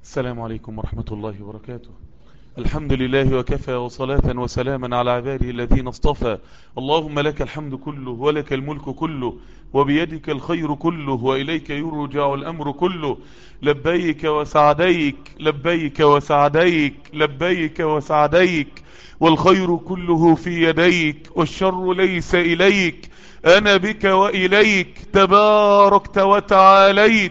السلام عليكم ورحمة الله وبركاته الحمد لله وكفى وصلاة وسلاما على عباده الذين اصطفى اللهم لك الحمد كله ولك الملك كله وبيدك الخير كله وإليك يرجع الأمر كله لبيك وسعديك لبيك وسعديك لبيك وسعديك والخير كله في يديك والشر ليس إليك أنا بك وإليك تباركت وتعاليت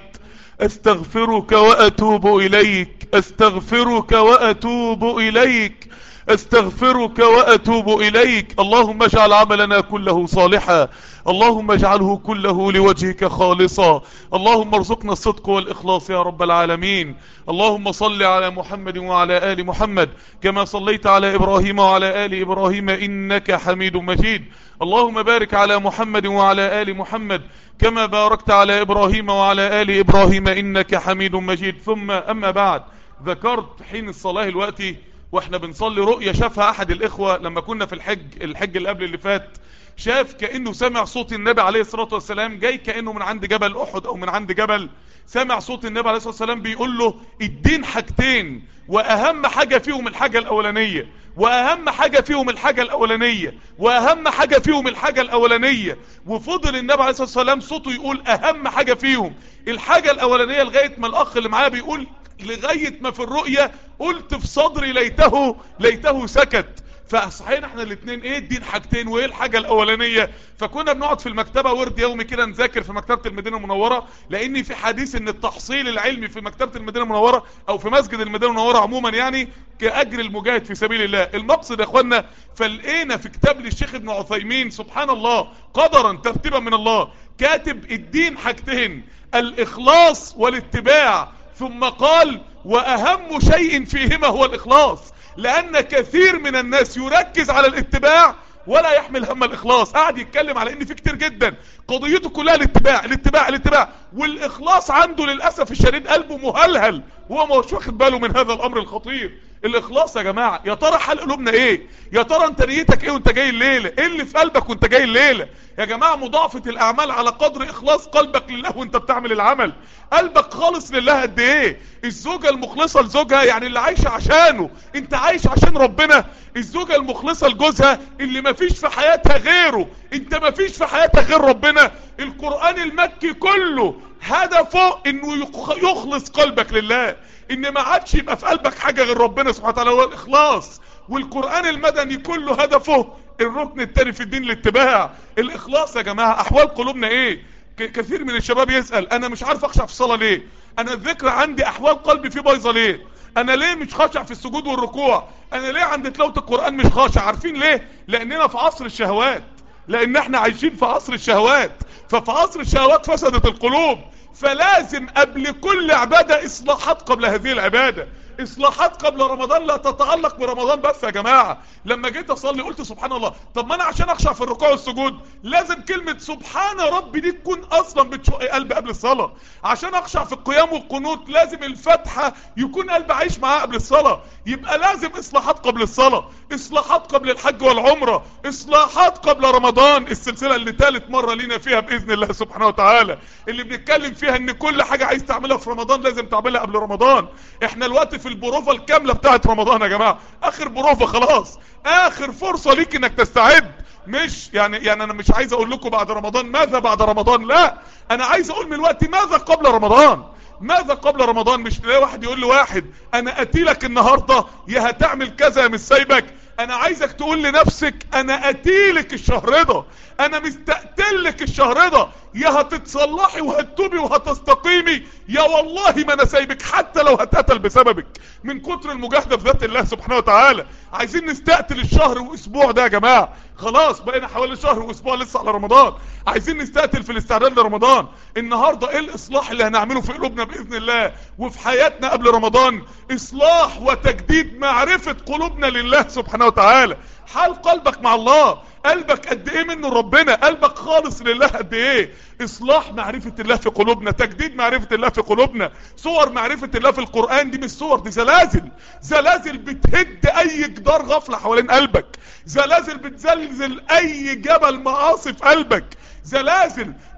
استغفرك واتوب اليك استغفرك واتوب اليك استغفرك واتوب اليك اللهم اجعل عملنا كله صالحا اللهم اجعله كله لوجهك خالصا اللهم ارزقنا الصدق والاخلاص يا رب العالمين اللهم صل على محمد وعلى ال محمد كما صليت على ابراهيم وعلى ال ابراهيم انك حميد مجيد اللهم بارك على محمد وعلى ال محمد كما باركت على ابراهيم وعلى ال ابراهيم انك حميد مجيد ثم اما بعد ذكرت حين الصلاة الوقتي واحنا بنصلي رؤية شافها احد الاخوة لما كنا في الحج الحج اللي قبل اللي فات شاف كأنه سمع صوت النبي عليه الصلاة والسلام جاي كأنه من عند جبل احد او من عند جبل سمع صوت النبي عليه الصلاة والسلام بيقول له الدين حاجتين واهم حاجة فيهم الحاجة الاولانية واهم حاجة فيهم الحاجة الاولانية واهم حاجة فيهم الحاجة الاولانية وفضل النبي عليه الصلاة والسلام صوته يقول اهم حاجة فيهم الحاجة الاولانية لغاية ما الاخ اللي معاه بيقول لغاية ما في الرؤية قلت في صدري ليته ليته سكت فصحينا احنا الاثنين ايه الدين حاجتين وايه الحاجة الاولانية فكنا بنقعد في المكتبة ورد يومي كده نذاكر في مكتبة المدينة المنورة لان في حديث ان التحصيل العلمي في مكتبة المدينة المنورة او في مسجد المدينة المنورة عموما يعني كاجر المجاهد في سبيل الله المقصد يا اخوانا فلقينا في كتاب للشيخ ابن عثيمين سبحان الله قدرا ترتيبا من الله كاتب الدين حاجتين الاخلاص والاتباع ثم قال واهم شيء فيهما هو الاخلاص لان كثير من الناس يركز على الاتباع ولا يحمل هم الاخلاص قاعد يتكلم على ان في كتير جدا قضيته كلها الاتباع الاتباع الاتباع والاخلاص عنده للاسف الشديد قلبه مهلهل وهو ما هوش واخد باله من هذا الامر الخطير الاخلاص يا جماعه يا ترى حال قلوبنا ايه يا ترى انت نيتك ايه وانت جاي الليله ايه اللي في قلبك وانت جاي الليله يا جماعه مضاعفه الاعمال على قدر اخلاص قلبك لله وانت بتعمل العمل قلبك خالص لله قد ايه الزوجه المخلصه لزوجها يعني اللي عايشه عشانه انت عايش عشان ربنا الزوجه المخلصه لجوزها اللي مفيش في حياتها غيره انت مفيش في حياتها غير ربنا القران المكي كله هدفه انه يخلص قلبك لله ان ما عادش يبقى في قلبك حاجة غير ربنا سبحانه وتعالى هو الاخلاص والقرآن المدني كله هدفه الركن التاني في الدين الاتباع الاخلاص يا جماعة احوال قلوبنا ايه كثير من الشباب يسأل انا مش عارف اخشع في الصلاة ليه انا الذكر عندي احوال قلبي فيه بايظة ليه انا ليه مش خاشع في السجود والركوع انا ليه عند تلاوة القرآن مش خاشع عارفين ليه لاننا في عصر الشهوات لان احنا عايشين في عصر الشهوات ففي عصر الشهوات فسدت القلوب فلازم قبل كل عبادة اصلاحات قبل هذه العبادة اصلاحات قبل رمضان لا تتعلق برمضان بس يا جماعة لما جيت اصلي قلت سبحان الله طب ما انا عشان اخشع في الركوع والسجود لازم كلمة سبحان ربي دي تكون اصلا بتشق قلبي قبل الصلاة عشان اخشع في القيام والقنوت لازم الفتحة يكون قلبي عايش معاه قبل الصلاة يبقى لازم اصلاحات قبل الصلاة اصلاحات قبل الحج والعمرة اصلاحات قبل رمضان السلسلة اللي ثالث مرة لينا فيها باذن الله سبحانه وتعالى اللي بنتكلم فيها ان كل حاجة عايز تعملها في رمضان لازم تعملها قبل رمضان احنا الوقت في البروفة الكاملة بتاعت رمضان يا جماعة اخر بروفة خلاص اخر فرصة ليك انك تستعد مش يعني يعني انا مش عايز اقول لكم بعد رمضان ماذا بعد رمضان لا انا عايز اقول من الوقت ماذا قبل رمضان ماذا قبل رمضان مش تلاقي واحد يقول لواحد انا اتيلك النهاردة يا هتعمل كذا يا مش سايبك انا عايزك تقول لنفسك انا اتيلك الشهر ده انا مستقتلك الشهر ده يا هتتصلحي وهتتوبي وهتستقيمي يا والله ما انا سايبك حتى لو هتقتل بسببك من كتر المجاهدة في ذات الله سبحانه وتعالى عايزين نستقتل الشهر واسبوع ده يا جماعة خلاص بقينا حوالي شهر واسبوع لسه على رمضان عايزين نستقتل في الاستعداد لرمضان النهاردة ايه الاصلاح اللي هنعمله في قلوبنا باذن الله وفي حياتنا قبل رمضان اصلاح وتجديد معرفة قلوبنا لله سبحانه وتعالى حال قلبك مع الله قلبك قد ايه منه ربنا قلبك خالص لله قد ايه اصلاح معرفة الله في قلوبنا تجديد معرفة الله في قلوبنا صور معرفة الله في القرآن دي مش صور دي زلازل زلازل بتهد اي جدار غفلة حوالين قلبك زلازل بتزلزل اي جبل معاصي في قلبك زلازل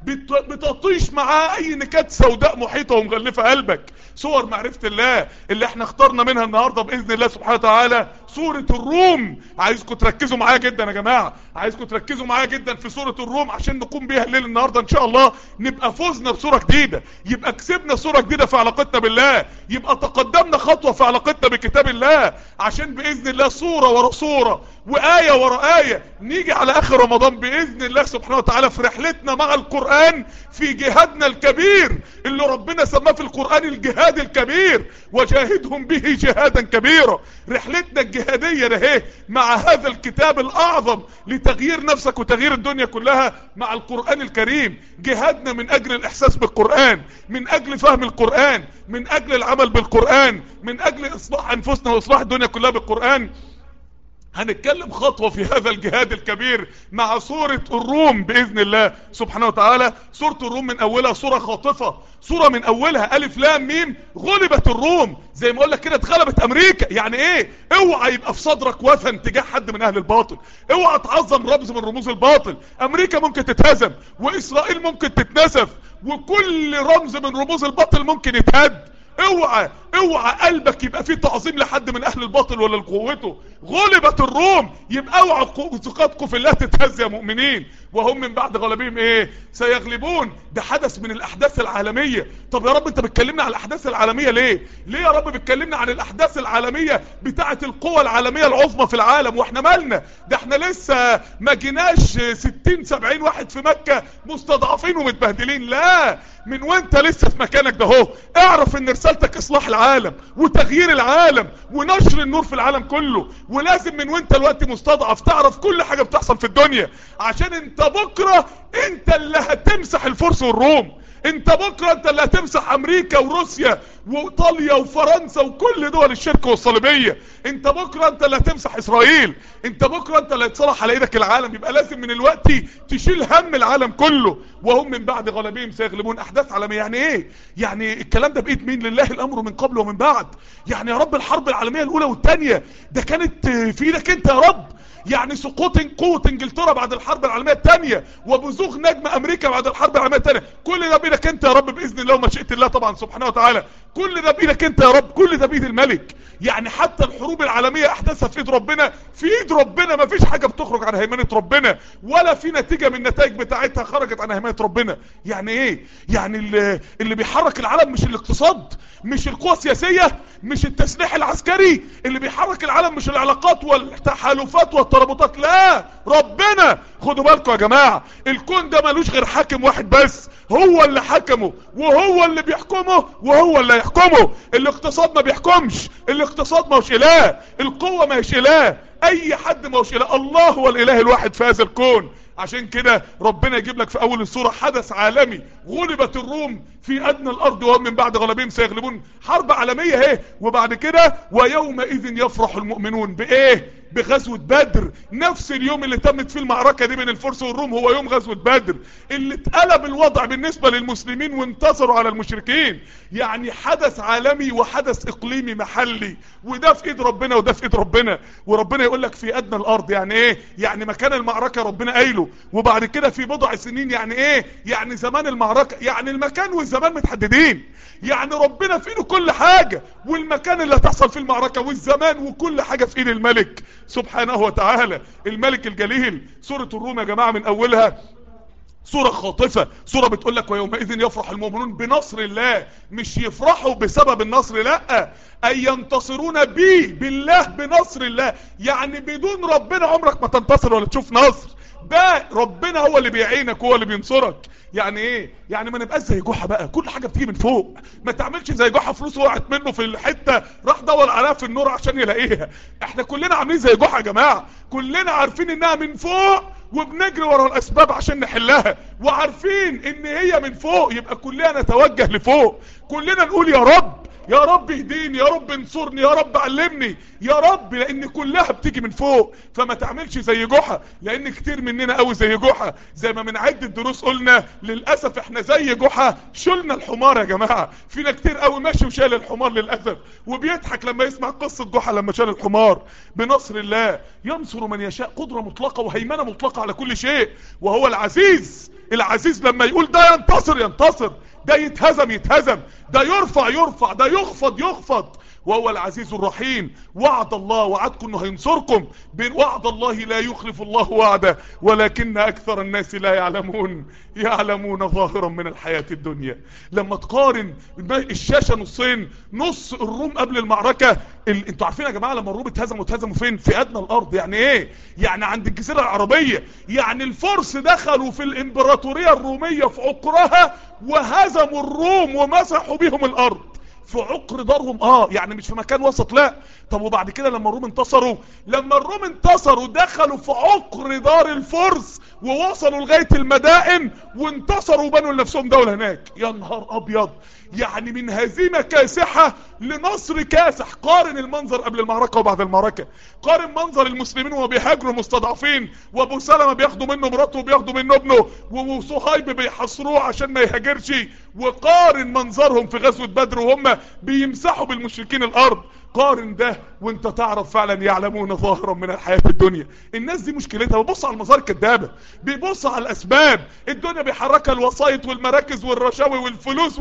بت- بتطيش معاه اي نكات سوداء محيطة ومغلفة قلبك صور معرفة الله اللي احنا اخترنا منها النهاردة باذن الله سبحانه وتعالى سورة الروم عايزكم تركزوا معايا جدا يا جماعة عايزكم تركزوا معايا جدا في سورة الروم عشان نقوم بيها الليل النهاردة ان شاء الله نبقى فزنا بصورة جديدة يبقى كسبنا صورة جديدة في علاقتنا بالله يبقى تقدمنا خطوة في علاقتنا بكتاب الله عشان باذن الله صورة ورا صورة وآية ورا آية نيجي على اخر رمضان باذن الله سبحانه وتعالى في رحلتنا مع القرآن في جهادنا الكبير اللي ربنا سماه في القرآن الجهاد الكبير وجاهدهم به جهادا كبيرا رحلتنا الجهادية ده اهي مع هذا الكتاب الاعظم لتغيير نفسك وتغيير الدنيا كلها مع القرآن الكريم جهادنا من اجل الاحساس بالقرآن من اجل فهم القرآن من اجل العمل بالقرآن من اجل اصلاح انفسنا واصلاح الدنيا كلها بالقرآن هنتكلم خطوة في هذا الجهاد الكبير مع سورة الروم بإذن الله سبحانه وتعالى سورة الروم من أولها سورة خاطفة سورة من أولها ألف لام ميم غلبت الروم زي ما أقول لك كده اتغلبت أمريكا يعني إيه اوعى يبقى في صدرك وثن تجاه حد من أهل الباطل اوعى تعظم رمز من رموز الباطل أمريكا ممكن تتهزم وإسرائيل ممكن تتنسف وكل رمز من رموز الباطل ممكن يتهد اوعى اوعى قلبك يبقى فيه تعظيم لحد من اهل الباطل ولا لقوته غلبت الروم يبقى اوعى ثقتكم في الله تتهز يا مؤمنين وهم من بعد غلبهم ايه سيغلبون ده حدث من الاحداث العالمية طب يا رب انت بتكلمنا عن الاحداث العالمية ليه ليه يا رب بتكلمنا عن الاحداث العالمية بتاعه القوى العالمية العظمى في العالم واحنا مالنا ده احنا لسه ما جيناش 60 70 واحد في مكة مستضعفين ومتبهدلين لا من وانت لسه في مكانك ده اهو اعرف ان رسالتك اصلاح العالم وتغيير العالم ونشر النور في العالم كله ولازم من وانت الوقت مستضعف تعرف كل حاجة بتحصل في الدنيا عشان انت بكرة انت اللي هتمسح الفرس والروم انت بكرة انت اللي هتمسح امريكا وروسيا وايطاليا وفرنسا وكل دول الشرك والصليبية انت بكرة انت اللي هتمسح اسرائيل انت بكرة انت اللي هتصلح على ايدك العالم يبقى لازم من الوقت تشيل هم العالم كله وهم من بعد غلبهم سيغلبون احداث عالمية يعني ايه يعني الكلام ده بايد مين لله الامر من قبل ومن بعد يعني يا رب الحرب العالمية الاولى والثانية ده كانت في ايدك انت يا رب يعني سقوط قوة انجلترا بعد الحرب العالمية الثانية وبزوغ نجم امريكا بعد الحرب العالمية الثانية كل ده بايدك انت يا رب باذن الله ومشيئة الله طبعا سبحانه وتعالى كل ده بايدك انت يا رب كل ده بايد الملك يعني حتى الحروب العالمية احداثها في ايد ربنا في ايد ربنا ما فيش حاجة بتخرج عن هيمنة ربنا ولا في نتيجة من النتائج بتاعتها خرجت عن هيمنة ربنا يعني ايه يعني اللي, اللي بيحرك العالم مش الاقتصاد مش القوى السياسية مش التسليح العسكري اللي بيحرك العالم مش العلاقات والتحالفات والترابطات لا ربنا خدوا بالكم يا جماعة الكون ده ملوش غير حاكم واحد بس هو اللي حكمه وهو اللي بيحكمه وهو اللي يحكمه الاقتصاد ما بيحكمش الاقتصاد ما هوش اله القوة ما هيش اله اي حد ما هوش اله الله هو الاله الواحد في هذا الكون عشان كده ربنا يجيب لك في اول السورة حدث عالمي غلبت الروم في ادنى الارض وهم من بعد غلبهم سيغلبون حرب عالمية اهي وبعد كده ويومئذ يفرح المؤمنون بايه بغزوة بدر نفس اليوم اللي تمت فيه المعركة دي بين الفرس والروم هو يوم غزوة بدر اللي اتقلب الوضع بالنسبة للمسلمين وانتصروا على المشركين يعني حدث عالمي وحدث اقليمي محلي وده في ايد ربنا وده في ايد ربنا وربنا يقول لك في ادنى الارض يعني ايه يعني مكان المعركة ربنا قايله وبعد كده في بضع سنين يعني ايه يعني زمان المعركة يعني المكان والزمان متحددين يعني ربنا في ايده كل حاجة والمكان اللي هتحصل فيه المعركة والزمان وكل حاجة في ايد الملك سبحانه وتعالى الملك الجليل سورة الروم يا جماعة من اولها سورة خاطفة سورة بتقول لك ويومئذ يفرح المؤمنون بنصر الله مش يفرحوا بسبب النصر لا اي ينتصرون بيه بالله بنصر الله يعني بدون ربنا عمرك ما تنتصر ولا تشوف نصر ده ربنا هو اللي بيعينك هو اللي بينصرك يعني ايه يعني ما نبقاش زي جحا بقى كل حاجة بتيجي من فوق ما تعملش زي جحا فلوس وقعت منه في الحتة راح دور عليها في النور عشان يلاقيها احنا كلنا عاملين زي جحا يا جماعة كلنا عارفين انها من فوق وبنجري ورا الاسباب عشان نحلها وعارفين ان هي من فوق يبقى كلنا نتوجه لفوق كلنا نقول يا رب يا رب اهديني يا رب انصرني يا رب علمني يا رب لان كلها بتيجي من فوق فما تعملش زي جحا لان كتير مننا قوي زي جحا زي ما من عدة دروس قلنا للأسف احنا زي جحا شلنا الحمار يا جماعة فينا كتير قوي ماشي وشال الحمار للأسف وبيضحك. بيضحك لما يسمع قصة جحا لما شال الحمار بنصر الله ينصر من يشاء قدرة مطلقة وهيمنة مطلقة المطلقة على كل شيء وهو العزيز العزيز لما يقول ده ينتصر ينتصر ده يتهزم يتهزم ده يرفع يرفع ده يخفض يخفض وهو العزيز الرحيم وعد الله وعدكم انه هينصركم بين وعد الله لا يخلف الله وعده ولكن اكثر الناس لا يعلمون يعلمون ظاهرا من الحياة الدنيا لما تقارن الشاشة نصين نص الروم قبل المعركة ال... انتوا عارفين يا جماعة لما الروم اتهزموا اتهزموا فين في ادنى الارض يعني ايه يعني عند الجزيرة العربية يعني الفرس دخلوا في الامبراطورية الرومية في عقرها وهزموا الروم ومسحوا بهم الارض في عقر دارهم اه يعني مش في مكان وسط لا طب وبعد كده لما الروم انتصروا لما الروم انتصروا دخلوا في عقر دار الفرس ووصلوا لغاية المدائن وانتصروا وبنوا لنفسهم دولة هناك يا نهار ابيض يعني من هزيمة كاسحة لنصر كاسح قارن المنظر قبل المعركة وبعد المعركة قارن منظر المسلمين وهو بيهاجروا مستضعفين وابو سلمة بياخدوا منه مراته وبياخدوا منه ابنه وصهيب بيحصروه عشان ما يهاجرش وقارن منظرهم في غزوة بدر وهم بيمسحوا بالمشركين الارض قارن ده وانت تعرف فعلا يعلمون ظاهرا من الحياة الدنيا الناس دي مشكلتها بيبص على المظاهر الكدابة بيبص على الاسباب الدنيا بيحركها الوسائط والمراكز والرشاوي والفلوس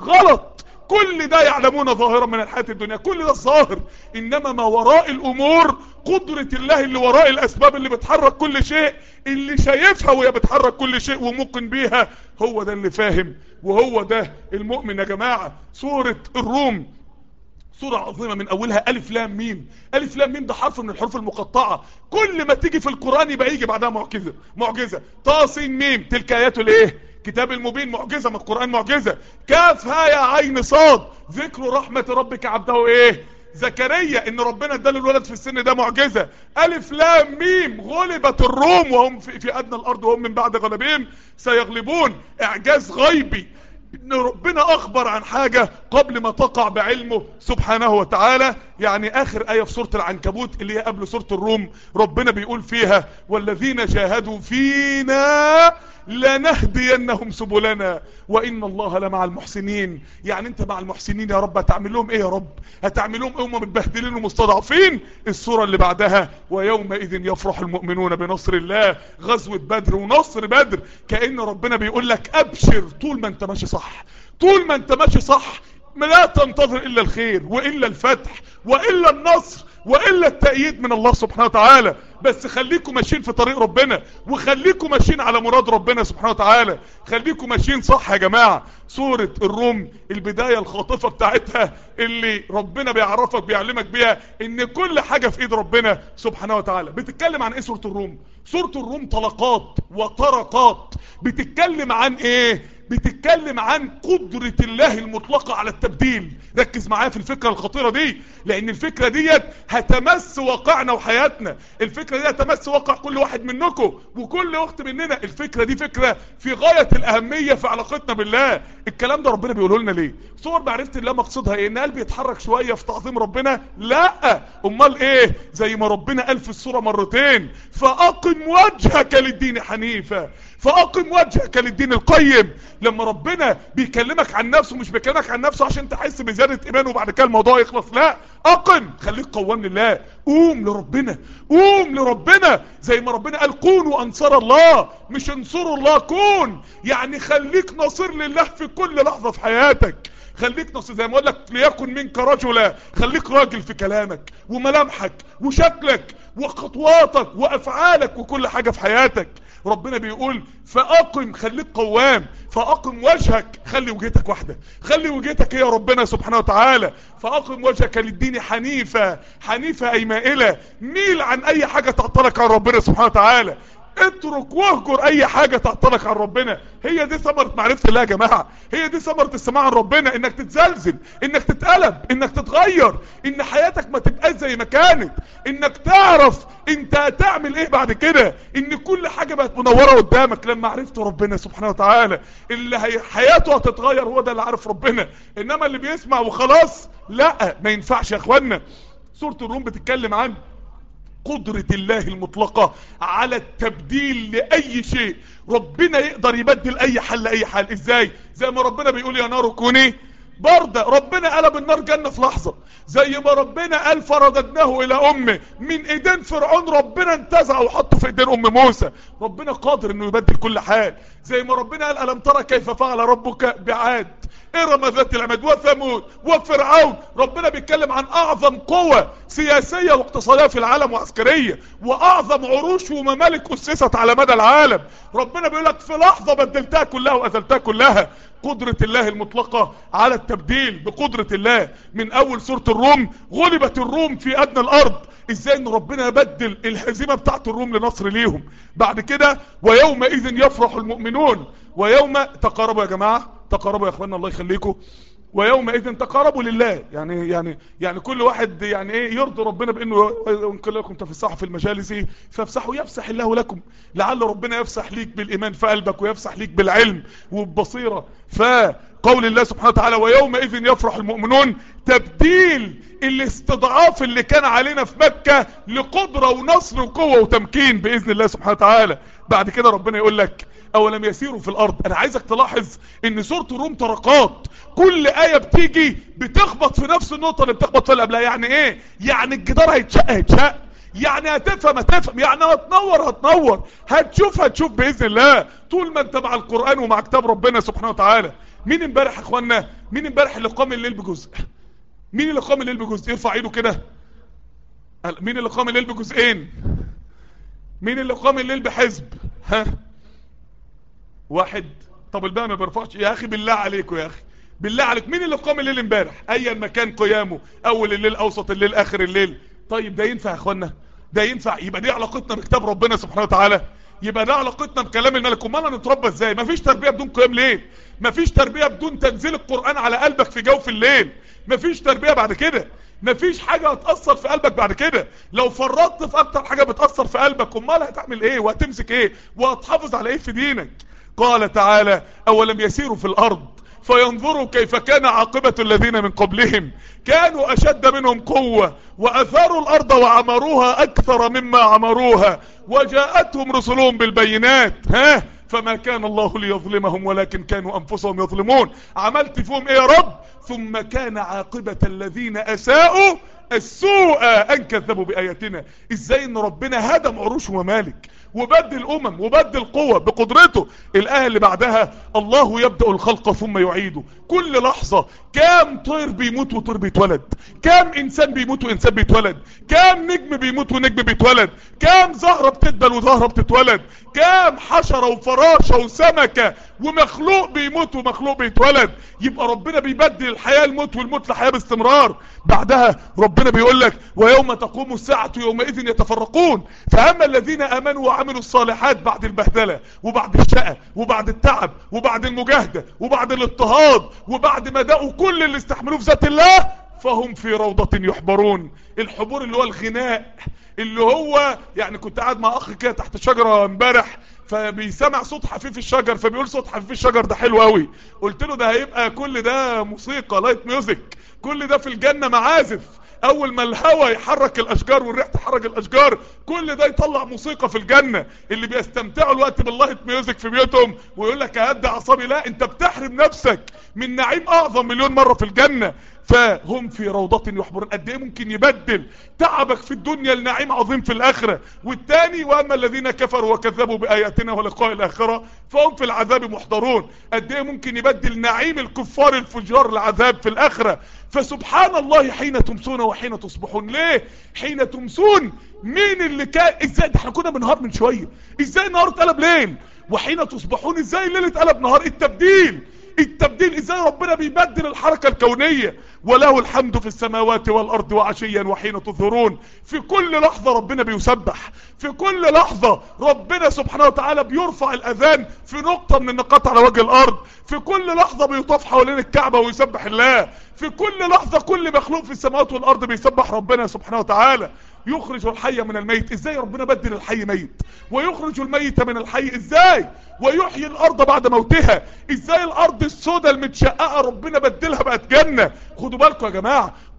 غلط كل ده يعلمون ظاهرا من الحياة الدنيا كل ده الظاهر انما ما وراء الامور قدرة الله اللي وراء الاسباب اللي بتحرك كل شيء اللي شايفها وهي بتحرك كل شيء وموقن بيها هو ده اللي فاهم وهو ده المؤمن يا جماعة سورة الروم سورة عظيمة من اولها الف لام ميم الف لام ميم ده حرف من الحروف المقطعة كل ما تيجي في القرآن يبقى يجي بعدها معجزة معجزة طاسين ميم تلك اياته الايه كتاب المبين معجزة من القرآن معجزة كاف ها يا عين صاد ذكر رحمة ربك عبده ايه زكريا ان ربنا اداله الولد في السن ده معجزة الف لام ميم غلبت الروم وهم في, في ادنى الارض وهم من بعد غلبهم سيغلبون اعجاز غيبي ان ربنا اخبر عن حاجة قبل ما تقع بعلمه سبحانه وتعالى يعني اخر اية في سورة العنكبوت اللي هي قبل سورة الروم ربنا بيقول فيها والذين جاهدوا فينا لنهدينهم سبلنا وان الله لمع المحسنين يعني انت مع المحسنين يا رب هتعمل لهم ايه يا رب هتعمل لهم ايه هم متبهدلين ومستضعفين السورة اللي بعدها ويومئذ يفرح المؤمنون بنصر الله غزوة بدر ونصر بدر كأن ربنا بيقول لك ابشر طول ما انت ماشي صح طول ما انت ماشي صح لا تنتظر الا الخير والا الفتح والا النصر والا التأييد من الله سبحانه وتعالى بس خليكم ماشيين في طريق ربنا وخليكم ماشيين على مراد ربنا سبحانه وتعالى خليكم ماشيين صح يا جماعة سورة الروم البداية الخاطفة بتاعتها اللي ربنا بيعرفك بيعلمك بيها ان كل حاجة في ايد ربنا سبحانه وتعالى بتتكلم عن ايه سورة الروم سورة الروم طلقات وطرقات بتتكلم عن ايه بتتكلم عن قدرة الله المطلقة على التبديل ركز معايا في الفكرة الخطيرة دي لان الفكرة ديت هتمس واقعنا وحياتنا الفكرة دي هتمس واقع كل واحد منكم وكل اخت مننا الفكرة دي فكرة في غاية الاهمية في علاقتنا بالله الكلام ده ربنا بيقوله لنا ليه صور معرفة الله مقصدها ايه ان قلبي يتحرك شوية في تعظيم ربنا لا امال ايه زي ما ربنا قال في السورة مرتين فاقم وجهك للدين حنيفا فاقم وجهك للدين القيم لما ربنا بيكلمك عن نفسه مش بيكلمك عن نفسه عشان تحس بزيادة ايمان وبعد كده الموضوع يخلص لا اقم خليك قوام لله قوم لربنا قوم لربنا زي ما ربنا قال كونوا انصار الله مش انصروا الله كون يعني خليك نصير لله في كل لحظة في حياتك خليك نص زي ما اقول لك ليكن منك رجلا خليك راجل في كلامك وملامحك وشكلك وخطواتك وافعالك وكل حاجة في حياتك ربنا بيقول فاقم خليك قوام فاقم وجهك خلي وجهتك واحدة خلي وجهتك هي ربنا سبحانه وتعالى فاقم وجهك للدين حنيفة حنيفة اي مائلة ميل عن اي حاجة تعطلك عن ربنا سبحانه وتعالى اترك واهجر اي حاجة تعطلك عن ربنا هي دي ثمرة معرفة الله يا جماعة هي دي ثمرة السماع عن ربنا انك تتزلزل انك تتقلب انك تتغير ان حياتك ما تبقاش زي ما كانت انك تعرف انت هتعمل ايه بعد كده ان كل حاجة بقت منورة قدامك لما عرفت ربنا سبحانه وتعالى اللي هي حياته هتتغير هو ده اللي عارف ربنا انما اللي بيسمع وخلاص لا ما ينفعش يا اخوانا سورة الروم بتتكلم عن قدرة الله المطلقة على التبديل لأي شيء ربنا يقدر يبدل أي حل أي حال إزاي زي ما ربنا بيقول يا نار كوني بردة ربنا قلب النار جنة في لحظة زي ما ربنا قال فرددناه الى امه من ايدين فرعون ربنا انتزعه وحطه في ايدين ام موسى ربنا قادر انه يبدل كل حال زي ما ربنا قال الم ترى كيف فعل ربك بعاد ارم ذات العماد وثمود وفرعون ربنا بيتكلم عن اعظم قوة سياسية واقتصادية في العالم وعسكرية واعظم عروش وممالك اسست على مدى العالم ربنا بيقول لك في لحظة بدلتها كلها وازلتها كلها قدرة الله المطلقة على التبديل بقدرة الله من اول سورة الروم غلبت الروم في ادنى الارض ازاي ان ربنا يبدل الهزيمة بتاعت الروم لنصر ليهم بعد كده ويومئذ يفرح المؤمنون ويوم تقاربوا يا جماعة تقاربوا يا اخوانا الله يخليكم ويومئذ تقاربوا لله يعني يعني يعني كل واحد يعني ايه يرضي ربنا بانه ان قال لكم تفسحوا في المجالس فافسحوا يفسح الله لكم لعل ربنا يفسح ليك بالايمان في قلبك ويفسح ليك بالعلم وببصيره فقول الله سبحانه وتعالى ويومئذ يفرح المؤمنون تبديل الاستضعاف اللي كان علينا في مكة لقدرة ونصر وقوة وتمكين باذن الله سبحانه وتعالى بعد كده ربنا يقول لك اولم يسيروا في الارض انا عايزك تلاحظ ان سورة الروم طرقات كل اية بتيجي بتخبط في نفس النقطة اللي بتخبط في اللي قبلها يعني ايه يعني الجدار هيتشق هيتشق يعني هتفهم هتفهم يعني هتنور هتنور هتشوف هتشوف باذن الله طول ما انت مع القرآن ومع كتاب ربنا سبحانه وتعالى مين امبارح يا اخوانا مين امبارح اللي قام الليل بجزء مين اللي قام الليل بجزء يرفع ايده كده مين اللي قام الليل بجزئين مين اللي قام الليل بحزب ها واحد طب الباقي ما بيرفعش يا اخي بالله عليكم يا اخي بالله عليك مين اللي قام الليل امبارح ايا مكان قيامه اول الليل اوسط الليل اخر الليل طيب ده ينفع يا اخوانا ده ينفع يبقى دي علاقتنا بكتاب ربنا سبحانه وتعالى يبقى ده علاقتنا بكلام الملك امال نتربى ازاي مفيش تربيه بدون قيام ليل مفيش تربيه بدون تنزيل القران على قلبك في جوف الليل مفيش تربيه بعد كده مفيش حاجة هتأثر في قلبك بعد كده لو فرطت في اكتر حاجة بتأثر في قلبك امال هتعمل ايه وهتمسك ايه وهتحافظ على ايه في دينك قال تعالى اولم يسيروا في الارض فينظروا كيف كان عاقبة الذين من قبلهم كانوا اشد منهم قوة واثاروا الارض وعمروها اكثر مما عمروها وجاءتهم رسلهم بالبينات ها فما كان الله ليظلمهم ولكن كانوا انفسهم يظلمون عملت فيهم ايه يا رب ثم كان عاقبة الذين اساءوا السوء ان كذبوا باياتنا ازاي ان ربنا هدم عروش وممالك وبدل امم وبدل قوة بقدرته الايه اللي بعدها الله يبدأ الخلق ثم يعيده كل لحظة كام طير بيموت وطير بيتولد كام انسان بيموت وانسان بيتولد كام نجم بيموت ونجم بيتولد كام زهرة بتدبل وزهرة بتتولد كام حشرة وفراشة وسمكة ومخلوق بيموت ومخلوق بيتولد يبقى ربنا بيبدل الحياة الموت والموت لحياة باستمرار بعدها ربنا بيقول لك ويوم تقوم الساعة يومئذ يتفرقون فأما الذين آمنوا وعملوا الصالحات بعد البهدلة وبعد الشقة وبعد التعب وبعد المجاهدة وبعد الاضطهاد وبعد ما دقوا كل اللي استحملوه في ذات الله فهم في روضة يحبرون الحبور اللي هو الغناء اللي هو يعني كنت قاعد مع اخ كده تحت شجرة امبارح فبيسمع صوت حفيف الشجر فبيقول صوت حفيف الشجر ده حلو قوي قلت له ده هيبقى كل ده موسيقى لايت ميوزك كل ده في الجنة معازف اول ما الهواء يحرك الاشجار والريح تحرك الاشجار كل ده يطلع موسيقى في الجنة اللي بيستمتعوا الوقت باللايت ميوزك في بيوتهم ويقول لك اهدى اعصابي لا انت بتحرم نفسك من نعيم اعظم مليون مرة في الجنة فهم في روضة يحبرون قد ايه ممكن يبدل تعبك في الدنيا لنعيم عظيم في الاخرة والتاني واما الذين كفروا وكذبوا باياتنا ولقاء الاخرة فهم في العذاب محضرون قد ايه ممكن يبدل نعيم الكفار الفجار العذاب في الاخرة فسبحان الله حين تمسون وحين تصبحون ليه حين تمسون مين اللي كان ازاي ده احنا كنا بنهار من شوية ازاي النهار اتقلب ليل وحين تصبحون ازاي الليل اتقلب نهار التبديل التبديل ازاي ربنا بيبدل الحركة الكونية وله الحمد في السماوات والارض وعشيا وحين تظهرون في كل لحظة ربنا بيسبح في كل لحظة ربنا سبحانه وتعالى بيرفع الاذان في نقطة من النقاط على وجه الارض في كل لحظة بيطاف حوالين الكعبة ويسبح الله في كل لحظة كل مخلوق في السماوات والارض بيسبح ربنا سبحانه وتعالى يخرج الحي من الميت ازاي ربنا بدل الحي ميت ويخرج الميت من الحي ازاي ويحيي الارض بعد موتها ازاي الارض السوداء المتشققه ربنا بدلها بقت جنه خدوا بالكم يا جماعه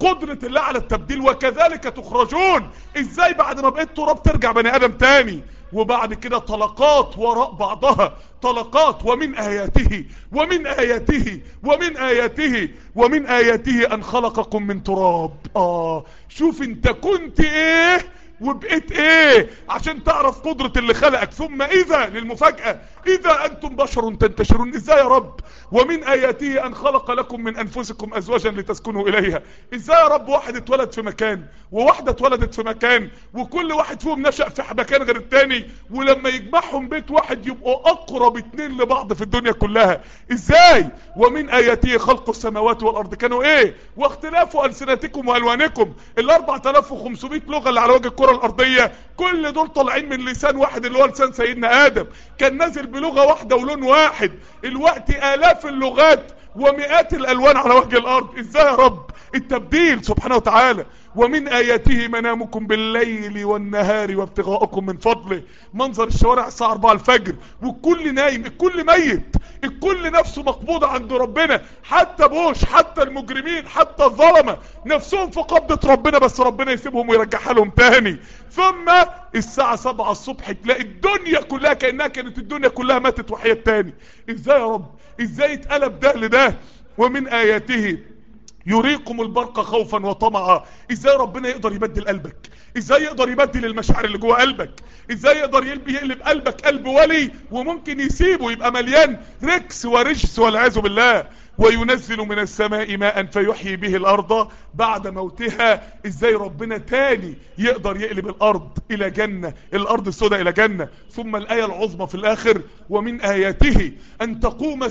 قدرة الله على التبديل وكذلك تخرجون ازاي بعد ما بقيت تراب ترجع بني ادم تاني وبعد كده طلقات وراء بعضها طلقات ومن آياته ومن آياته ومن آياته ومن آياته أن خلقكم من تراب آه شوف انت كنت ايه وبقيت ايه عشان تعرف قدرة اللي خلقك ثم اذا للمفاجأة اذا انتم بشر تنتشرون ازاي يا رب ومن اياته ان خلق لكم من انفسكم ازواجا لتسكنوا اليها ازاي يا رب واحد اتولد في مكان وواحدة اتولدت في مكان وكل واحد فيهم نشأ في مكان غير التاني ولما يجمعهم بيت واحد يبقوا اقرب اتنين لبعض في الدنيا كلها ازاي ومن اياته خلق السماوات والارض كانوا ايه واختلاف السنتكم والوانكم ال 4500 لغة اللي على وجه الكرة الارضية كل دول طالعين من لسان واحد اللي هو لسان سيدنا ادم كان نازل بلغة واحدة ولون واحد الوقت الاف اللغات ومئات الالوان على وجه الارض ازاي يا رب التبديل سبحانه وتعالى ومن اياته منامكم بالليل والنهار وابتغاءكم من فضله منظر الشوارع الساعة 4 الفجر والكل نايم الكل ميت الكل نفسه مقبوضة عند ربنا حتى بوش حتى المجرمين حتى الظلمة نفسهم في قبضة ربنا بس ربنا يسيبهم ويرجعها لهم تاني ثم الساعة 7 الصبح تلاقي الدنيا كلها كأنها كانت الدنيا كلها ماتت وحياة تاني ازاي يا رب ازاي اتقلب ده لده ومن اياته يريكم البرق خوفا وطمعا ازاي ربنا يقدر يبدل قلبك ازاي يقدر يبدل المشاعر اللي جوه قلبك ازاي يقدر يقلب قلبك قلب ولي وممكن يسيبه يبقى مليان ركس ورجس والعياذ بالله وينزل من السماء ماء فيحيي به الارض بعد موتها ازاي ربنا تاني يقدر يقلب الارض الى جنة الارض السوداء الى جنة ثم الاية العظمى في الاخر ومن اياته ان تقوم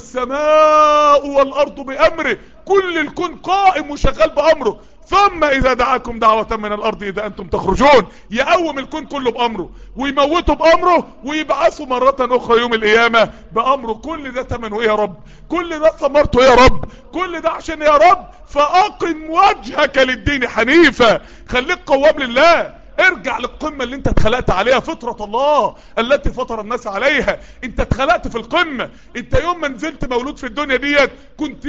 السماء والارض بامره كل الكون قائم وشغال بامره ثم اذا دعاكم دعوة من الارض اذا انتم تخرجون يقوم الكون كله بامره ويموتوا بامره ويبعثوا مرة اخرى يوم القيامة بامره كل ده تمنه ايه يا رب كل ده ثمرته ايه يا رب كل ده عشان يا رب فاقم وجهك للدين حنيفا خليك قوام لله ارجع للقمة اللي انت اتخلقت عليها فطرة الله التي فطر الناس عليها انت اتخلقت في القمة انت يوم ما نزلت مولود في الدنيا ديت كنت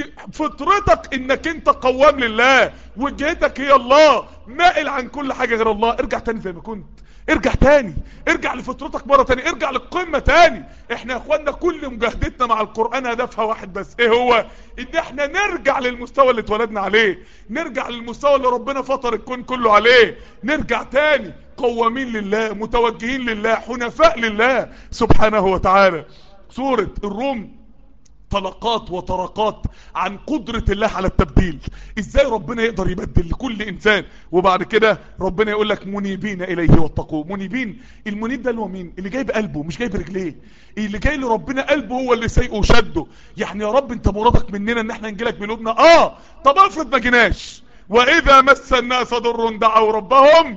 فطرتك انك انت قوام لله وجهتك هي الله مائل عن كل حاجة غير الله ارجع تاني زي ما كنت ارجع تاني ارجع لفطرتك مرة تاني ارجع للقمة تاني احنا يا اخوانا كل مجاهدتنا مع القرآن هدفها واحد بس ايه هو ان احنا نرجع للمستوى اللي اتولدنا عليه نرجع للمستوى اللي ربنا فطر الكون كله عليه نرجع تاني قوامين لله متوجهين لله حنفاء لله سبحانه وتعالى سورة الروم طلقات وطرقات عن قدرة الله على التبديل ازاي ربنا يقدر يبدل لكل انسان وبعد كده ربنا يقول لك منيبين اليه واتقوه منيبين المنيب ده اللي هو مين اللي جايب قلبه مش جايب رجليه اللي جاي لربنا قلبه هو اللي سايقه وشده يعني يا رب انت مرادك مننا ان احنا نجيلك بقلوبنا اه طب افرض ما جيناش واذا مس الناس ضر دعوا ربهم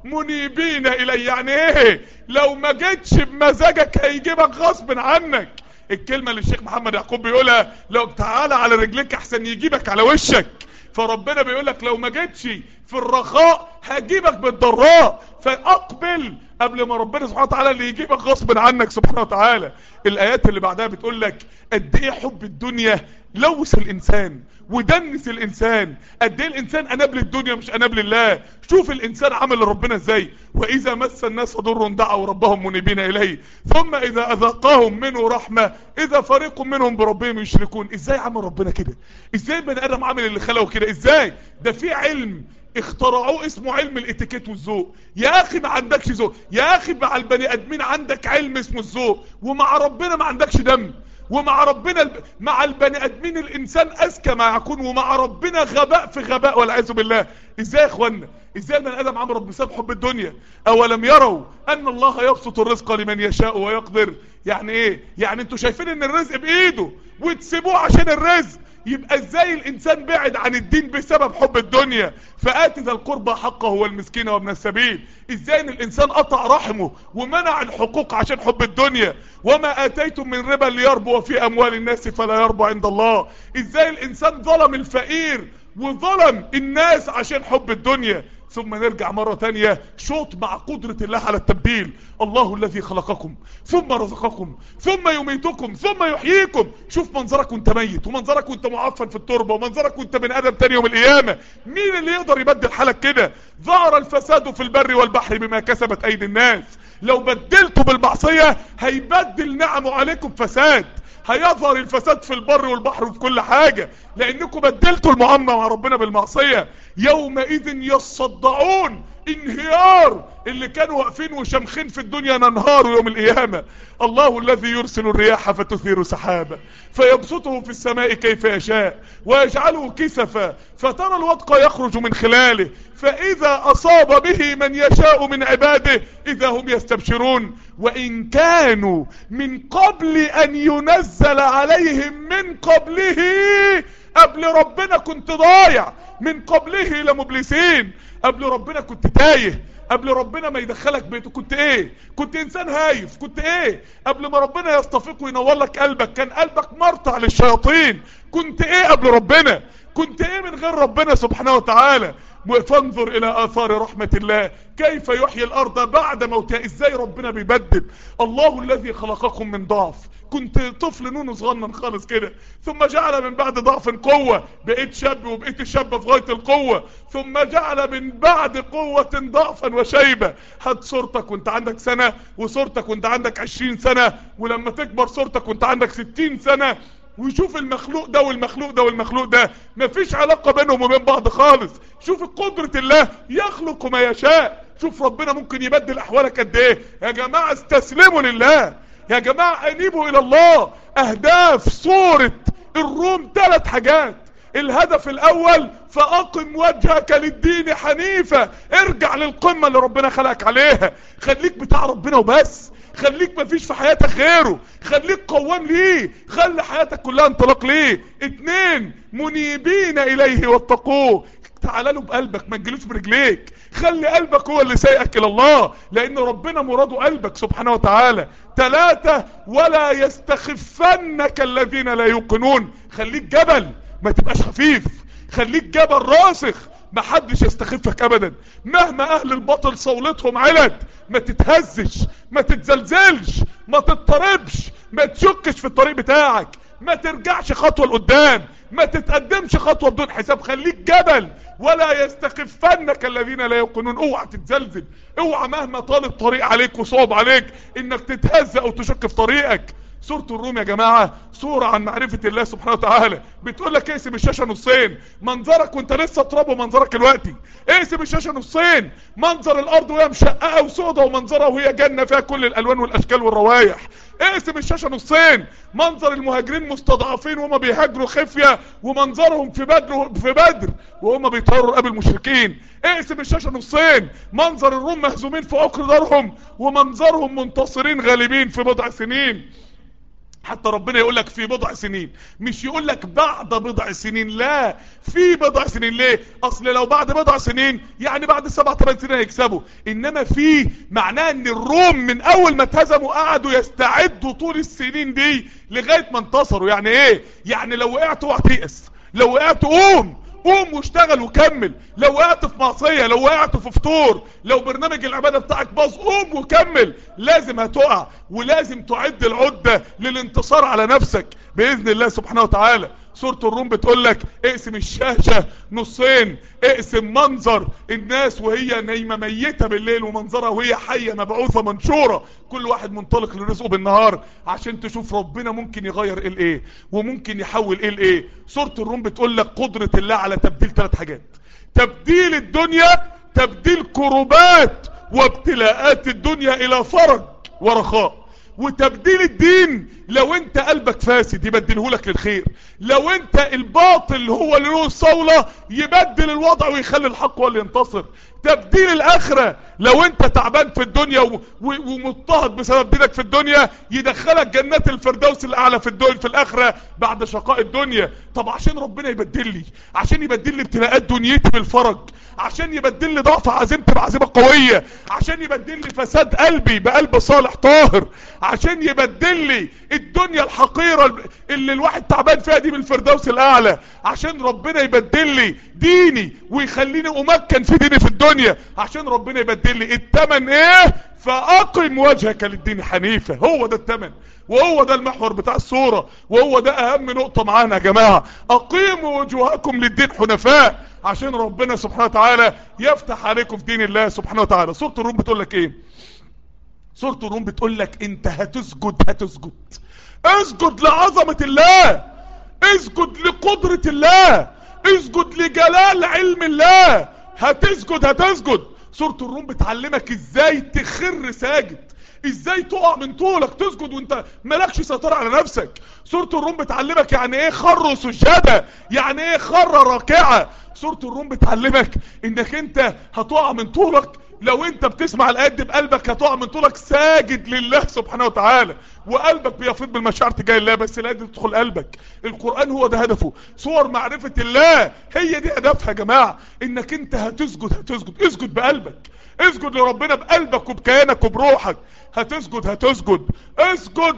منيبين اليه يعني ايه لو ما جيتش بمزاجك هيجيبك غصب عنك الكلمة اللي الشيخ محمد يعقوب بيقولها لو تعالى على رجليك احسن يجيبك على وشك فربنا بيقولك لو ما جيتش في الرخاء هجيبك بالضراء فاقبل قبل ما ربنا سبحانه وتعالى اللي يجيبك غصب عنك سبحانه وتعالى الايات اللي بعدها بتقول لك قد ايه حب الدنيا لوث الانسان ودنس الانسان قد ايه الانسان اناب للدنيا مش اناب لله شوف الانسان عمل لربنا ازاي واذا مس الناس ضر دعوا ربهم منيبين اليه ثم اذا اذاقهم منه رحمة اذا فريق منهم بربهم يشركون ازاي عمل ربنا كده ازاي البني ادم عمل اللي خلقه كده ازاي ده في علم اخترعوه اسمه علم الاتيكيت والذوق يا اخي ما عندكش ذوق يا اخي مع البني ادمين عندك علم اسمه الذوق ومع ربنا ما عندكش دم ومع ربنا الب... مع البني ادمين الانسان اذكى ما يكون ومع ربنا غباء في غباء والعياذ بالله ازاي يا اخوانا ازاي البني ادم عمل بسبب حب الدنيا اولم يروا ان الله يبسط الرزق لمن يشاء ويقدر يعني ايه يعني انتوا شايفين ان الرزق بايده وتسيبوه عشان الرزق يبقى ازاي الانسان بعد عن الدين بسبب حب الدنيا فآت ذا القربى حقه والمسكين وابن السبيل ازاي ان الانسان قطع رحمه ومنع الحقوق عشان حب الدنيا وما اتيتم من ربا ليربو في اموال الناس فلا يربو عند الله ازاي الانسان ظلم الفقير وظلم الناس عشان حب الدنيا ثم نرجع مرة تانية شوط مع قدرة الله على التبديل الله الذي خلقكم ثم رزقكم ثم يميتكم ثم يحييكم شوف منظرك وانت ميت ومنظرك وانت معفن في التربة ومنظرك وانت من ادم تاني يوم القيامة مين اللي يقدر يبدل حالك كده ظهر الفساد في البر والبحر بما كسبت ايدي الناس لو بدلتوا بالمعصية هيبدل نعمه عليكم فساد هيظهر الفساد في البر والبحر وفي كل حاجة لانكم بدلتوا المعاملة مع ربنا بالمعصية يومئذ يصدعون انهيار اللي كانوا واقفين وشمخين في الدنيا ننهاروا يوم القيامة الله الذي يرسل الرياح فتثير سحابا فيبسطه في السماء كيف يشاء ويجعله كسفا فترى الودق يخرج من خلاله فإذا أصاب به من يشاء من عباده إذا هم يستبشرون وإن كانوا من قبل أن ينزل عليهم من قبله قبل ربنا كنت ضايع من قبله لمبلسين قبل ربنا كنت تايه قبل ربنا ما يدخلك بيته كنت ايه كنت انسان هايف كنت ايه قبل ما ربنا يصطفيك وينور لك قلبك كان قلبك مرتع للشياطين كنت ايه قبل ربنا كنت ايه من غير ربنا سبحانه وتعالى فانظر الى اثار رحمة الله كيف يحيي الارض بعد موتها ازاي ربنا بيبدل الله الذي خلقكم من ضعف كنت طفل نونو صغنن خالص كده ثم جعل من بعد ضعف قوة بقيت شاب وبقيت شاب في غاية القوة ثم جعل من بعد قوة ضعفا وشيبة هات صورتك وانت عندك سنة وصورتك وانت عندك عشرين سنة ولما تكبر صورتك وانت عندك ستين سنة ويشوف المخلوق ده والمخلوق ده والمخلوق ده مفيش علاقة بينهم وبين بعض خالص شوف قدرة الله يخلق ما يشاء شوف ربنا ممكن يبدل احوالك قد ايه يا جماعة استسلموا لله يا جماعة انيبوا الى الله اهداف صورة الروم ثلاث حاجات الهدف الاول فاقم وجهك للدين حنيفة ارجع للقمة اللي ربنا خلقك عليها خليك بتاع ربنا وبس خليك مفيش في حياتك غيره خليك قوام ليه خلي حياتك كلها انطلاق ليه اتنين منيبين اليه واتقوه تعال له بقلبك ما تجيلوش برجليك خلي قلبك هو اللي سايقك الى الله لان ربنا مراده قلبك سبحانه وتعالى ثلاثة ولا يستخفنك الذين لا يوقنون خليك جبل ما تبقاش خفيف خليك جبل راسخ ما حدش يستخفك ابدا مهما اهل الباطل صولتهم علت ما تتهزش ما تتزلزلش ما تضطربش ما تشكش في الطريق بتاعك ما ترجعش خطوة لقدام ما تتقدمش خطوة بدون حساب خليك جبل ولا يستخفنك الذين لا يوقنون اوعى تتزلزل اوعى مهما طال الطريق عليك وصعب عليك انك تتهز او تشك في طريقك سورة الروم يا جماعة سورة عن معرفة الله سبحانه وتعالى بتقول لك اقسم الشاشة نصين منظرك وانت لسه تراب ومنظرك دلوقتي اقسم الشاشة نصين منظر الارض وهي مشققة وسودة ومنظرها وهي جنة فيها كل الالوان والاشكال والروايح اقسم الشاشة نصين منظر المهاجرين مستضعفين وهم بيهاجروا خفية ومنظرهم في بدر في بدر وهم بيطهروا قبل المشركين اقسم الشاشة نصين منظر الروم مهزومين في عقر دارهم ومنظرهم منتصرين غالبين في بضع سنين حتى ربنا يقول لك في بضع سنين مش يقول لك بعد بضع سنين لا في بضع سنين ليه اصل لو بعد بضع سنين يعني بعد سبع ثمان سنين هيكسبوا انما في معناه ان الروم من اول ما اتهزموا قعدوا يستعدوا طول السنين دي لغاية ما انتصروا يعني ايه يعني لو وقعت اوعى تيأس لو وقعت قوم قوم واشتغل وكمل لو وقعت في معصية لو وقعت في فطور لو برنامج العبادة بتاعك باظ قوم وكمل لازم هتقع ولازم تعد العدة للانتصار على نفسك بإذن الله سبحانه وتعالى سورة الروم بتقول لك اقسم الشاشة نصين اقسم منظر الناس وهي نايمة ميتة بالليل ومنظرها وهي حية مبعوثة منشورة كل واحد منطلق لرزقه بالنهار عشان تشوف ربنا ممكن يغير ايه لايه وممكن يحول ايه لايه سورة الروم بتقول لك قدرة الله على تبديل ثلاث حاجات تبديل الدنيا تبديل كربات وابتلاءات الدنيا الى فرج ورخاء وتبديل الدين لو انت قلبك فاسد يبدله لك للخير لو انت الباطل هو اللي له الصولة يبدل الوضع ويخلي الحق هو اللي ينتصر تبديل الاخرة لو انت تعبان في الدنيا و... و... ومضطهد بسبب دينك في الدنيا يدخلك جنات الفردوس الاعلى في الدنيا في الاخرة بعد شقاء الدنيا طب عشان ربنا يبدل لي عشان يبدل لي ابتلاءات دنيتي بالفرج عشان يبدل لي ضعف عزيمتي بعزيمة قوية عشان يبدل لي فساد قلبي بقلب صالح طاهر عشان يبدل لي الدنيا الحقيرة اللي الواحد تعبان فيها دي بالفردوس الاعلى عشان ربنا يبدل لي ديني ويخليني امكن في ديني في الدنيا عشان ربنا يبدل لي التمن ايه فاقم وجهك للدين حنيفة هو ده التمن وهو ده المحور بتاع الصورة وهو ده اهم نقطة معانا يا جماعة اقيموا وجوهكم للدين حنفاء عشان ربنا سبحانه وتعالى يفتح عليكم في دين الله سبحانه وتعالى سورة الروم بتقول لك ايه سورة الروم بتقول لك انت هتسجد هتسجد اسجد لعظمة الله اسجد لقدرة الله اسجد لجلال علم الله هتسجد هتسجد سورة الروم بتعلمك ازاي تخر ساجد ازاي تقع من طولك تسجد وانت مالكش سيطرة على نفسك سورة الروم بتعلمك يعني ايه خر سجادة يعني ايه خر راكعة سورة الروم بتعلمك انك انت هتقع من طولك لو انت بتسمع الايات دي بقلبك هتقع من طولك ساجد لله سبحانه وتعالى وقلبك بيفيض بالمشاعر تجاه الله بس الايات دي تدخل قلبك القران هو ده هدفه صور معرفه الله هي دي هدفها يا جماعه انك انت هتسجد هتسجد اسجد بقلبك اسجد لربنا بقلبك وبكيانك وبروحك هتسجد هتسجد اسجد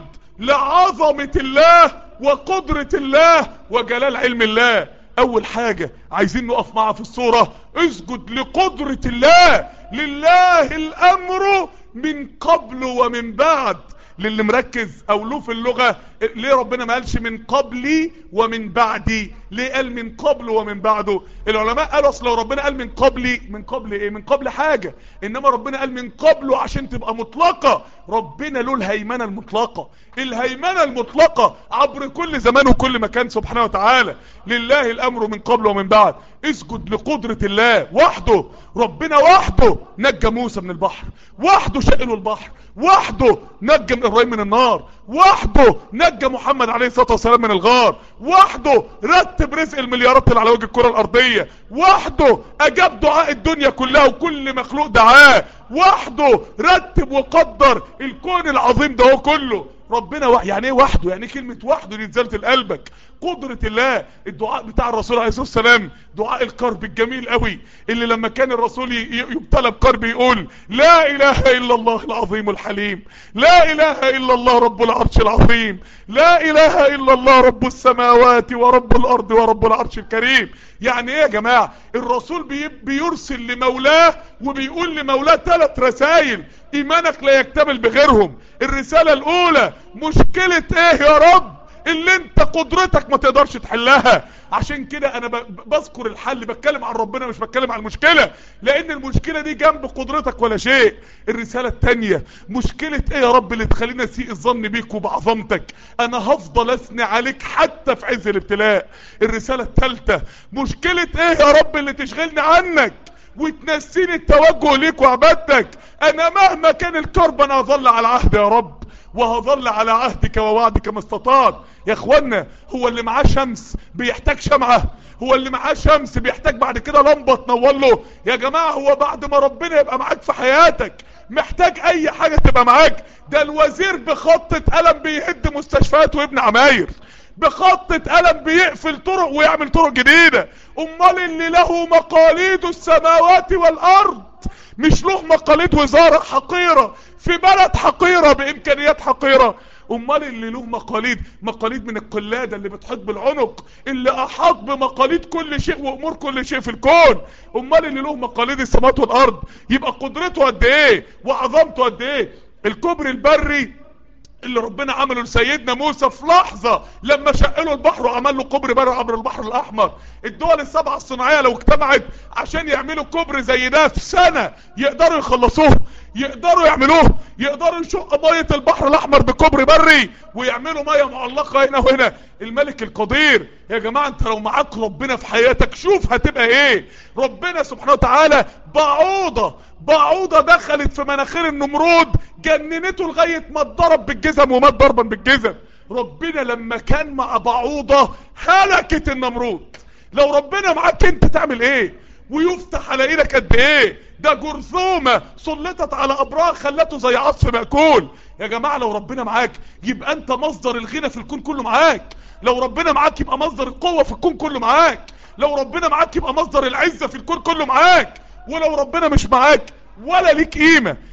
لعظمه الله وقدره الله وجلال علم الله اول حاجة عايزين نقف معها في الصورة اسجد لقدرة الله لله الامر من قبل ومن بعد للي مركز او له في اللغة ليه ربنا ما قالش من قبلي ومن بعدي ليه قال من قبل ومن بعده العلماء قالوا اصل لو ربنا قال من قبلي من قبل ايه من قبل حاجة انما ربنا قال من قبله عشان تبقى مطلقة ربنا له الهيمنة المطلقة الهيمنة المطلقة عبر كل زمان وكل مكان سبحانه وتعالى لله الامر من قبل ومن بعد اسجد لقدرة الله وحده ربنا وحده نجى موسى من البحر وحده شقله البحر وحده نجى ابراهيم من النار وحده نجى محمد عليه الصلاة والسلام من الغار وحده رتب رزق المليارات اللي على وجه الكرة الارضية وحده اجاب دعاء الدنيا كلها وكل مخلوق دعاه وحده رتب وقدر الكون العظيم ده هو كله ربنا وح... يعني ايه وحده يعني ايه كلمة وحده دي نزلت لقلبك قدرة الله الدعاء بتاع الرسول عليه الصلاة والسلام دعاء الكرب الجميل قوي اللي لما كان الرسول ي... يبتلى بكرب يقول لا اله الا الله العظيم الحليم لا اله الا الله رب العرش العظيم لا اله الا الله رب السماوات ورب الارض ورب العرش الكريم يعني ايه يا جماعة الرسول بي... بيرسل لمولاه وبيقول لمولاه ثلاث رسائل ايمانك لا يكتمل بغيرهم الرسالة الاولى مشكلة ايه يا رب اللي انت قدرتك ما تقدرش تحلها عشان كده انا بذكر الحل بتكلم عن ربنا مش بتكلم عن المشكلة لان المشكلة دي جنب قدرتك ولا شيء الرسالة التانية مشكلة ايه يا رب اللي تخلينا نسيء الظن بيك وبعظمتك انا هفضل اثني عليك حتى في عز الابتلاء الرسالة التالتة مشكلة ايه يا رب اللي تشغلني عنك وتنسيني التوجه ليك وعبادتك انا مهما كان الكرب انا هظل على عهد يا رب وهظل على عهدك ووعدك ما استطعت يا اخوانا هو اللي معاه شمس بيحتاج شمعة هو اللي معاه شمس بيحتاج بعد كده لمبة تنور له يا جماعة هو بعد ما ربنا يبقى معاك في حياتك محتاج اي حاجة تبقى معاك ده الوزير بخطة قلم بيهد مستشفيات وابن عماير بخطة قلم بيقفل طرق ويعمل طرق جديدة امال اللي له مقاليد السماوات والارض مش له مقاليد وزارة حقيرة في بلد حقيرة بامكانيات حقيرة امال اللي له مقاليد مقاليد من القلادة اللي بتحط بالعنق اللي احاط بمقاليد كل شيء وامور كل شيء في الكون امال اللي له مقاليد السماوات والارض يبقى قدرته قد ايه وعظمته قد ايه الكبر البري اللي ربنا عمله لسيدنا موسى في لحظة لما شقله البحر وعمل له كوبري بر عبر البحر الاحمر الدول السبعة الصناعية لو اجتمعت عشان يعملوا كوبري زي ده في سنة يقدروا يخلصوه يقدروا يعملوه يقدروا يشق مية البحر الاحمر بكوبري بري ويعملوا مية معلقة هنا وهنا الملك القدير يا جماعة انت لو معاك ربنا في حياتك شوف هتبقى ايه ربنا سبحانه وتعالى بعوضة بعوضة دخلت في مناخير النمرود جننته لغاية ما اتضرب بالجزم ومات ضربا بالجزم ربنا لما كان مع بعوضة هلكت النمرود لو ربنا معاك انت تعمل ايه ويفتح على ايدك قد ايه ده جرثومة سلطت على ابراج خلته زي عصف مأكول يا جماعة لو ربنا معاك يبقى انت مصدر الغنى في الكون كله معاك لو ربنا معاك يبقى مصدر القوة في الكون كله معاك لو ربنا معاك يبقى مصدر العزة في الكون كله معاك ولو ربنا مش معاك ولا ليك قيمة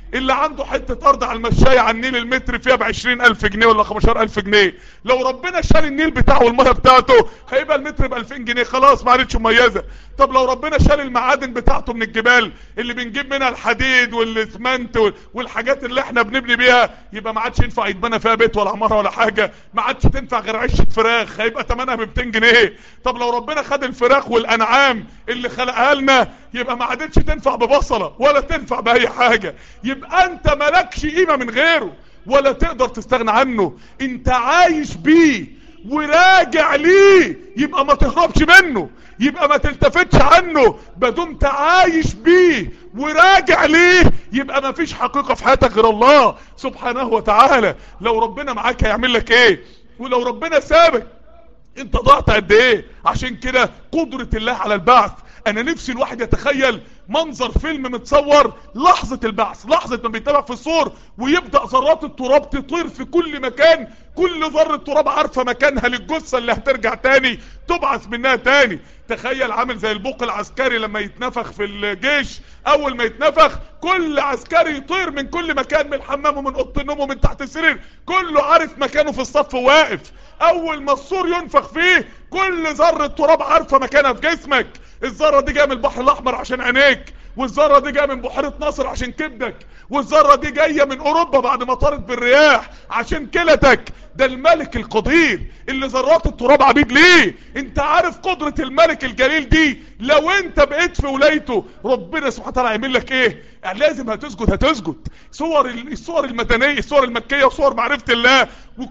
اللي عنده حتة ارض على المشاية على النيل المتر فيها بعشرين الف جنيه ولا خمسة الف جنيه لو ربنا شال النيل بتاعه والمية بتاعته هيبقى المتر بألفين جنيه خلاص ما عادتش مميزة طب لو ربنا شال المعادن بتاعته من الجبال اللي بنجيب منها الحديد والاسمنت والحاجات اللي احنا بنبني بيها يبقى ما عادش ينفع يتبنى فيها بيت ولا عمارة ولا حاجة ما عادش تنفع غير عشة فراخ هيبقى ثمنها ب 200 جنيه طب لو ربنا خد الفراخ والانعام اللي خلقها لنا يبقى ما عادتش تنفع ببصلة ولا تنفع بأي حاجة يبقى انت مالكش قيمة من غيره ولا تقدر تستغنى عنه انت عايش بيه وراجع ليه يبقى ما تهربش منه يبقى ما تلتفتش عنه بدمت عايش بيه وراجع ليه يبقى ما فيش حقيقة في حياتك غير الله سبحانه وتعالى لو ربنا معاك هيعمل لك ايه ولو ربنا سابك انت ضعت قد ايه عشان كده قدرة الله على البعث انا نفسي الواحد يتخيل منظر فيلم متصور لحظة البعث لحظة ما بيتابع في الصور ويبدأ ذرات التراب تطير في كل مكان كل ذرة تراب عارفة مكانها للجثة اللي هترجع تاني تبعث منها تاني تخيل عامل زي البوق العسكري لما يتنفخ في الجيش اول ما يتنفخ كل عسكري يطير من كل مكان من الحمام ومن اوضه النوم ومن تحت السرير كله عارف مكانه في الصف واقف اول ما السور ينفخ فيه كل ذرة تراب عارفة مكانها في جسمك الذرة دي جايه من البحر الاحمر عشان عينيك والذرة دي جايه من بحيرة ناصر عشان كبدك والذرة دي جاية من اوروبا بعد ما طارت بالرياح عشان كلتك ده الملك القدير اللي ذرات التراب عبيد ليه انت عارف قدرة الملك الجليل دي لو انت بقيت في ولايته ربنا سبحانه وتعالى هيعمل لك ايه يعني لازم هتسجد هتسجد صور الصور المدنية الصور المكية وصور معرفة الله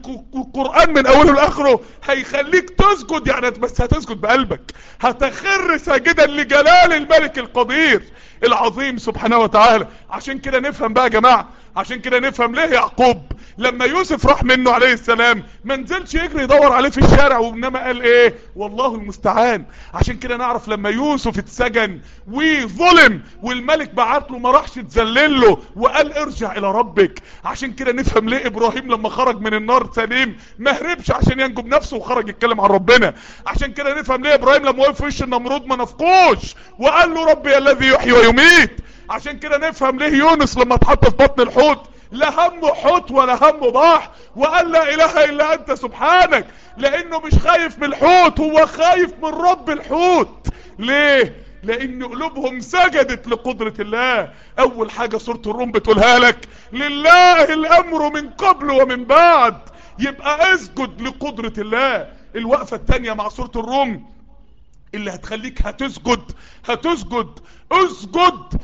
والقرآن من اوله لاخره هيخليك تسجد يعني بس هتسجد بقلبك هتخر ساجدا لجلال الملك القدير العظيم سبحانه وتعالى عشان كده نفهم بقى يا جماعة عشان كده نفهم ليه يعقوب لما يوسف راح منه عليه السلام ما نزلش يجري يدور عليه في الشارع وانما قال ايه والله المستعان عشان كده نعرف لما يوسف اتسجن وظلم والملك بعت له ما راحش تذلل له وقال ارجع الى ربك عشان كده نفهم ليه ابراهيم لما خرج من النار سليم ما هربش عشان ينجو بنفسه وخرج يتكلم عن ربنا عشان كده نفهم ليه ابراهيم لما وقف في وش النمرود ما نفقوش وقال له ربي الذي يحيي ويميت عشان كده نفهم ليه يونس لما اتحط في بطن الحوت لا همه حوت ولا همه بحر وقال لا اله الا انت سبحانك لانه مش خايف من الحوت هو خايف من رب الحوت ليه لان قلوبهم سجدت لقدرة الله اول حاجة سورة الروم بتقولها لك لله الامر من قبل ومن بعد يبقى اسجد لقدرة الله الوقفة التانية مع سورة الروم اللي هتخليك هتسجد هتسجد اسجد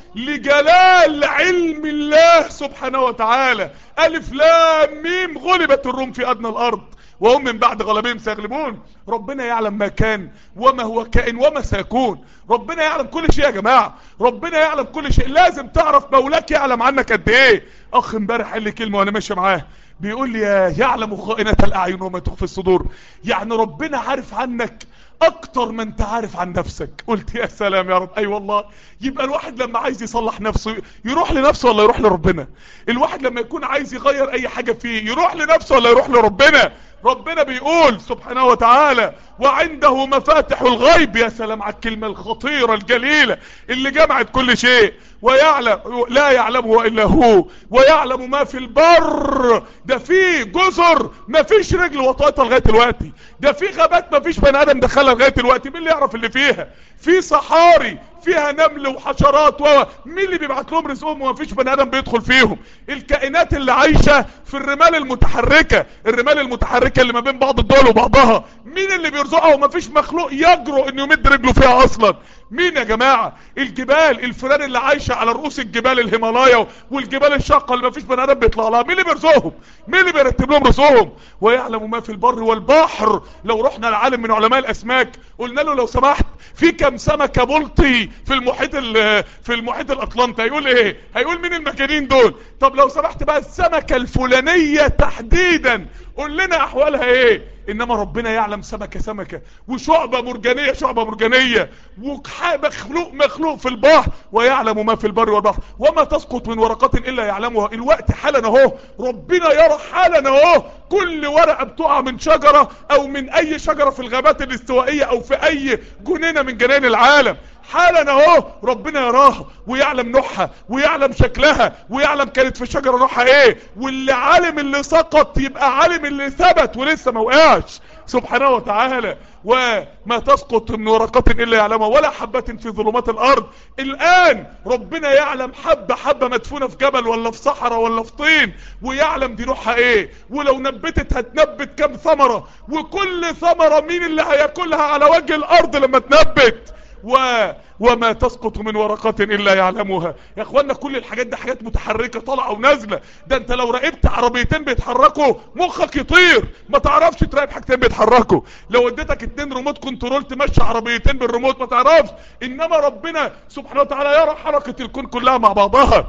لجلال علم الله سبحانه وتعالى الف لام ميم غلبت الروم في ادنى الارض وهم من بعد غلبهم سيغلبون ربنا يعلم ما كان وما هو كائن وما سيكون ربنا يعلم كل شيء يا جماعة ربنا يعلم كل شيء لازم تعرف مولاك يعلم عنك قد ايه اخ امبارح قال لي كلمة وانا ماشي معاه بيقول لي يعلم خائنة الاعين وما تخفي الصدور يعني ربنا عارف عنك اكتر ما انت عارف عن نفسك قلت يا سلام يا رب اي أيوة والله يبقى الواحد لما عايز يصلح نفسه يروح لنفسه ولا يروح لربنا الواحد لما يكون عايز يغير اي حاجة فيه يروح لنفسه ولا يروح لربنا ربنا بيقول سبحانه وتعالى وعنده مفاتح الغيب يا سلام على الكلمة الخطيرة الجليلة اللي جمعت كل شيء ويعلم لا يعلمه الا هو ويعلم ما في البر ده في جزر ما فيش رجل وطاطة لغاية دلوقتي ده في غابات ما فيش بني ادم دخلها لغاية دلوقتي مين اللي يعرف اللي فيها في صحاري فيها نمل وحشرات و مين اللي بيبعت لهم رزقهم وما فيش بني ادم بيدخل فيهم الكائنات اللي عايشة في الرمال المتحركة الرمال المتحركة اللي ما بين بعض الدول وبعضها مين اللي بيرزقها وما فيش مخلوق يجرؤ انه يمد رجله فيها اصلا مين يا جماعة الجبال الفئران اللي عايشة على رؤوس الجبال الهيمالايا والجبال الشاقة اللي ما فيش بني ادم بيطلع لها مين اللي بيرزقهم مين اللي بيرتب لهم رزقهم ويعلم ما في البر والبحر لو رحنا لعالم من علماء الاسماك قلنا له لو سمحت في كم سمكة بلطي في المحيط في المحيط الاطلنطي هيقول ايه هيقول مين المجانين دول طب لو سمحت بقى السمكة الفلانية تحديدا قول لنا احوالها ايه انما ربنا يعلم سمكة سمكة وشعبة مرجانية شعبة مرجانية ومخلوق مخلوق في البحر ويعلم ما في البر والبحر وما تسقط من ورقات الا يعلمها الوقت حالا اهو ربنا يرى حالا اهو كل ورقة بتقع من شجرة او من اي شجرة في الغابات الاستوائية او في اي جنينة من جنين العالم حالا اهو ربنا يراها ويعلم نوعها ويعلم شكلها ويعلم كانت في الشجرة نوعها ايه واللي عالم اللي سقط يبقى عالم اللي ثبت ولسه ما وقعش سبحانه وتعالى وما تسقط من ورقة الا يعلمها ولا حبة في ظلمات الارض الان ربنا يعلم حبة حبة مدفونة في جبل ولا في صحراء ولا في طين ويعلم دي نوعها ايه ولو نبتت هتنبت كام ثمرة وكل ثمرة مين اللي هياكلها على وجه الارض لما تنبت و وما تسقط من ورقة الا يعلمها يا اخوانا كل الحاجات دي حاجات متحركة طالعة ونازلة ده انت لو راقبت عربيتين بيتحركوا مخك يطير ما تعرفش تراقب حاجتين بيتحركوا لو اديتك اتنين ريموت كنترول تمشي عربيتين بالريموت ما تعرفش انما ربنا سبحانه وتعالى يرى حركة الكون كلها مع بعضها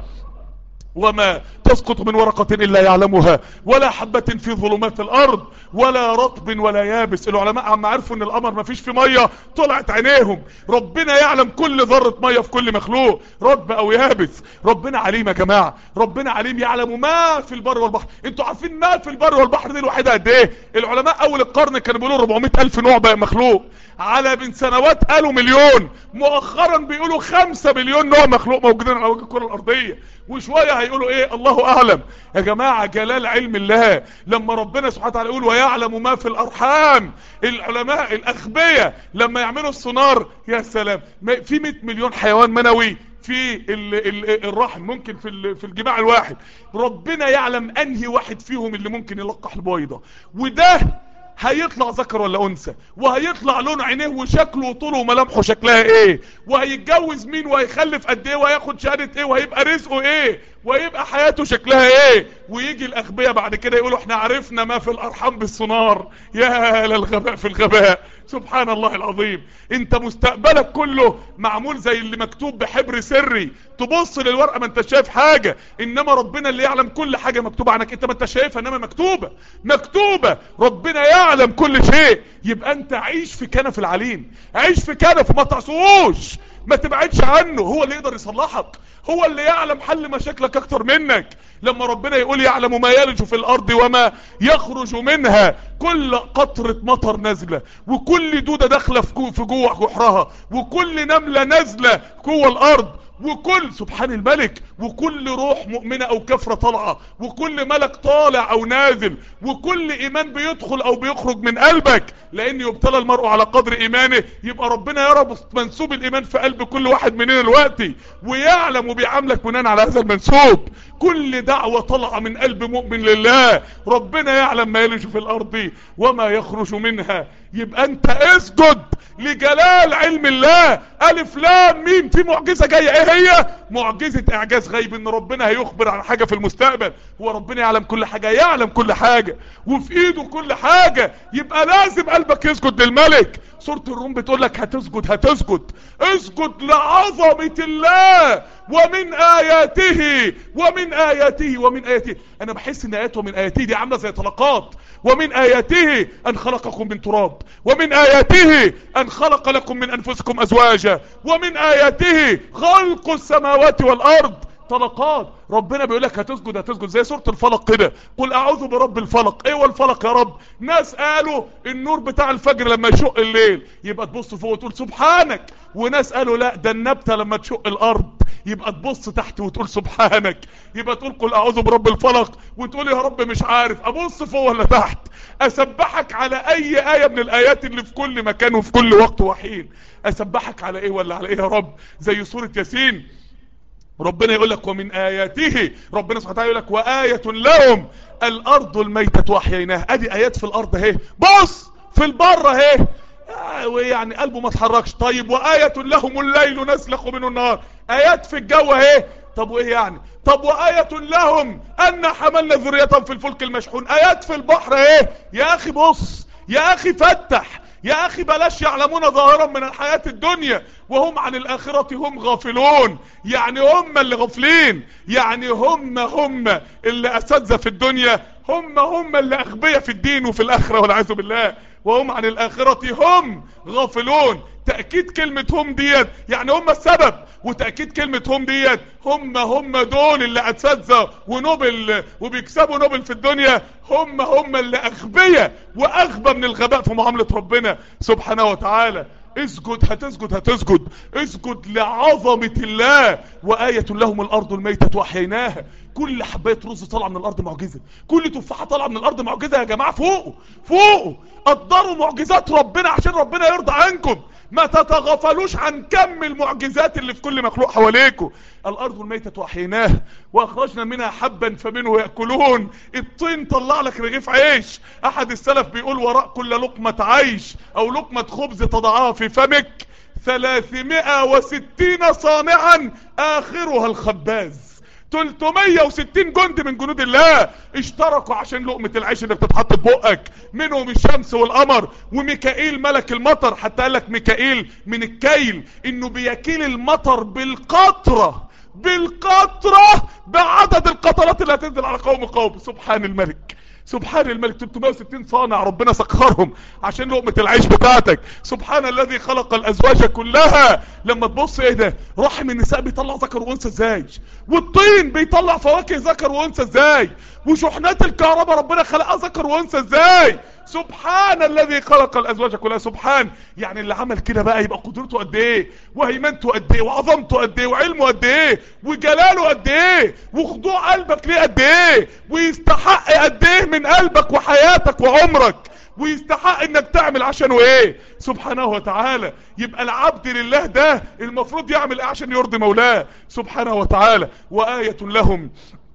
وما تسقط من ورقة إلا يعلمها ولا حبة في ظلمات الأرض ولا رطب ولا يابس العلماء عم عرفوا ان القمر ما فيش فيه مية طلعت عينيهم ربنا يعلم كل ذرة مية في كل مخلوق رطب او يابس ربنا عليم يا جماعة ربنا عليم يعلم ما في البر والبحر انتوا عارفين ما في البر والبحر دي الوحيدة قد ايه العلماء اول القرن كانوا بيقولوا 400 الف نوع بقى مخلوق على من سنوات قالوا مليون مؤخرا بيقولوا 5 مليون نوع مخلوق موجودين على وجه الكرة الارضية وشوية هيقولوا ايه الله اعلم يا جماعة جلال علم الله لما ربنا سبحانه وتعالى يقول ويعلم ما في الارحام العلماء الاغبياء لما يعملوا السونار يا سلام في 100 مليون حيوان منوي في ال ال الرحم ممكن في في الجماع الواحد ربنا يعلم انهي واحد فيهم اللي ممكن يلقح البويضة وده هيطلع ذكر ولا انثى وهيطلع لون عينيه وشكله وطوله وملامحه شكلها ايه وهيتجوز مين وهيخلف قد ايه وهياخد شهاده ايه وهيبقى رزقه ايه ويبقى حياته شكلها ايه ويجي الاغبياء بعد كده يقولوا احنا عرفنا ما في الارحام بالسونار يا للغباء في الغباء سبحان الله العظيم انت مستقبلك كله معمول زي اللي مكتوب بحبر سري تبص للورقه ما انت شايف حاجه انما ربنا اللي يعلم كل حاجه مكتوبه عنك انت ما انت شايفها انما مكتوبه مكتوبه ربنا يعلم كل شيء يبقى انت عيش في كنف العليم عيش في كنف ما تعصوش ما تبعدش عنه هو اللي يقدر يصلحك هو اللي يعلم حل مشاكلك اكتر منك لما ربنا يقول يعلم ما يلج في الارض وما يخرج منها كل قطرة مطر نازلة وكل دودة داخلة في جوه جحرها وكل نملة نازلة جوه الارض وكل سبحان الملك وكل روح مؤمنة او كفرة طالعة وكل ملك طالع او نازل وكل ايمان بيدخل او بيخرج من قلبك لان يبتلى المرء على قدر ايمانه يبقى ربنا يرى منسوب الايمان في قلب كل واحد مننا دلوقتي ويعلم وبيعاملك بناء على هذا المنسوب كل دعوة طالعة من قلب مؤمن لله ربنا يعلم ما يلج في الارض وما يخرج منها يبقى انت اسجد لجلال علم الله الف لام ميم في معجزة جاية ايه هي معجزة اعجاز غيب ان ربنا هيخبر عن حاجة في المستقبل هو ربنا يعلم كل حاجة يعلم كل حاجة وفي ايده كل حاجة يبقى لازم قلبك يسجد للملك سورة الروم بتقول لك هتسجد هتسجد اسجد لعظمة الله ومن اياته ومن اياته ومن اياته انا بحس ان اياته ومن اياته دي عاملة زي طلقات ومن اياته ان خلقكم من تراب ومن اياته ان خلق لكم من انفسكم ازواجا ومن اياته خلق السماوات والارض طلقات ربنا بيقول لك هتسجد هتسجد زي سورة الفلق كده قل اعوذ برب الفلق ايه هو الفلق يا رب ناس قالوا النور بتاع الفجر لما يشق الليل يبقى تبص فوق وتقول سبحانك وناس قالوا لا ده النبتة لما تشق الارض يبقى تبص تحت وتقول سبحانك يبقى تقول قل اعوذ برب الفلق وتقول يا رب مش عارف ابص فوق ولا تحت اسبحك على اي اية من الايات اللي في كل مكان وفي كل وقت وحين اسبحك على ايه ولا على ايه يا رب زي سورة ياسين ربنا يقول لك ومن آياته ربنا سبحانه وتعالى يقول لك وآية لهم الأرض الميتة وحييناها ادي آيات في الأرض اهي بص في البر اهي ويعني قلبه ما اتحركش طيب وآية لهم الليل نسلخ منه النهار آيات في الجو اهي طب وايه يعني طب وآية لهم أن حملنا ذريتهم في الفلك المشحون آيات في البحر اهي يا أخي بص يا أخي فتح يا اخي بلاش يعلمون ظاهرا من الحياة الدنيا وهم عن الاخرة هم غافلون يعني هم اللي غافلين يعني هم هم اللي اساتذة في الدنيا هم هم اللي اغبياء في الدين وفي الاخرة والعياذ بالله وهم عن الاخرة هم غافلون تأكيد كلمة هم ديت يعني هم السبب وتأكيد كلمة هم ديت هم هم دول اللي اساتذة ونوبل وبيكسبوا نوبل في الدنيا هم هم اللي اغبياء واغبى من الغباء في معاملة ربنا سبحانه وتعالى اسجد هتسجد هتسجد اسجد لعظمة الله وآية لهم الأرض الميتة وأحييناها كل حباية رز طالعة من الأرض معجزة كل تفاحة طالعة من الأرض معجزة يا جماعة فوقوا فوقوا قدروا معجزات ربنا عشان ربنا يرضى عنكم ما تتغفلوش عن كم المعجزات اللي في كل مخلوق حواليكم الارض الميتة واحييناها واخرجنا منها حبا فمنه يأكلون الطين طلع لك رغيف عيش احد السلف بيقول وراء كل لقمة عيش او لقمة خبز تضعها في فمك ثلاثمائة وستين صانعا اخرها الخباز 360 جند من جنود الله اشتركوا عشان لقمة العيش اللي بتتحط في بقك منهم الشمس والقمر وميكائيل ملك المطر حتى قال لك ميكائيل من الكيل انه بيكيل المطر بالقطرة بالقطرة بعدد القطرات اللي هتنزل على قوم قوم سبحان الملك سبحان الملك 360 صانع ربنا سخرهم عشان لقمة العيش بتاعتك سبحان الذي خلق الازواج كلها لما تبص ايه ده رحم النساء بيطلع ذكر وانثى ازاي والطين بيطلع فواكه ذكر وانثى ازاي وشحنات الكهرباء ربنا خلقها ذكر وانثى ازاي سبحان الذي خلق الازواج كلها سبحان يعني اللي عمل كده بقى يبقى قدرته قد ايه وهيمنته قد ايه وعظمته قد ايه وعلمه قد ايه وجلاله قد ايه وخضوع قلبك ليه قد ايه ويستحق قد ايه من قلبك وحياتك وعمرك ويستحق انك تعمل عشانه ايه سبحانه وتعالى يبقى العبد لله ده المفروض يعمل ايه عشان يرضي مولاه سبحانه وتعالى وآية لهم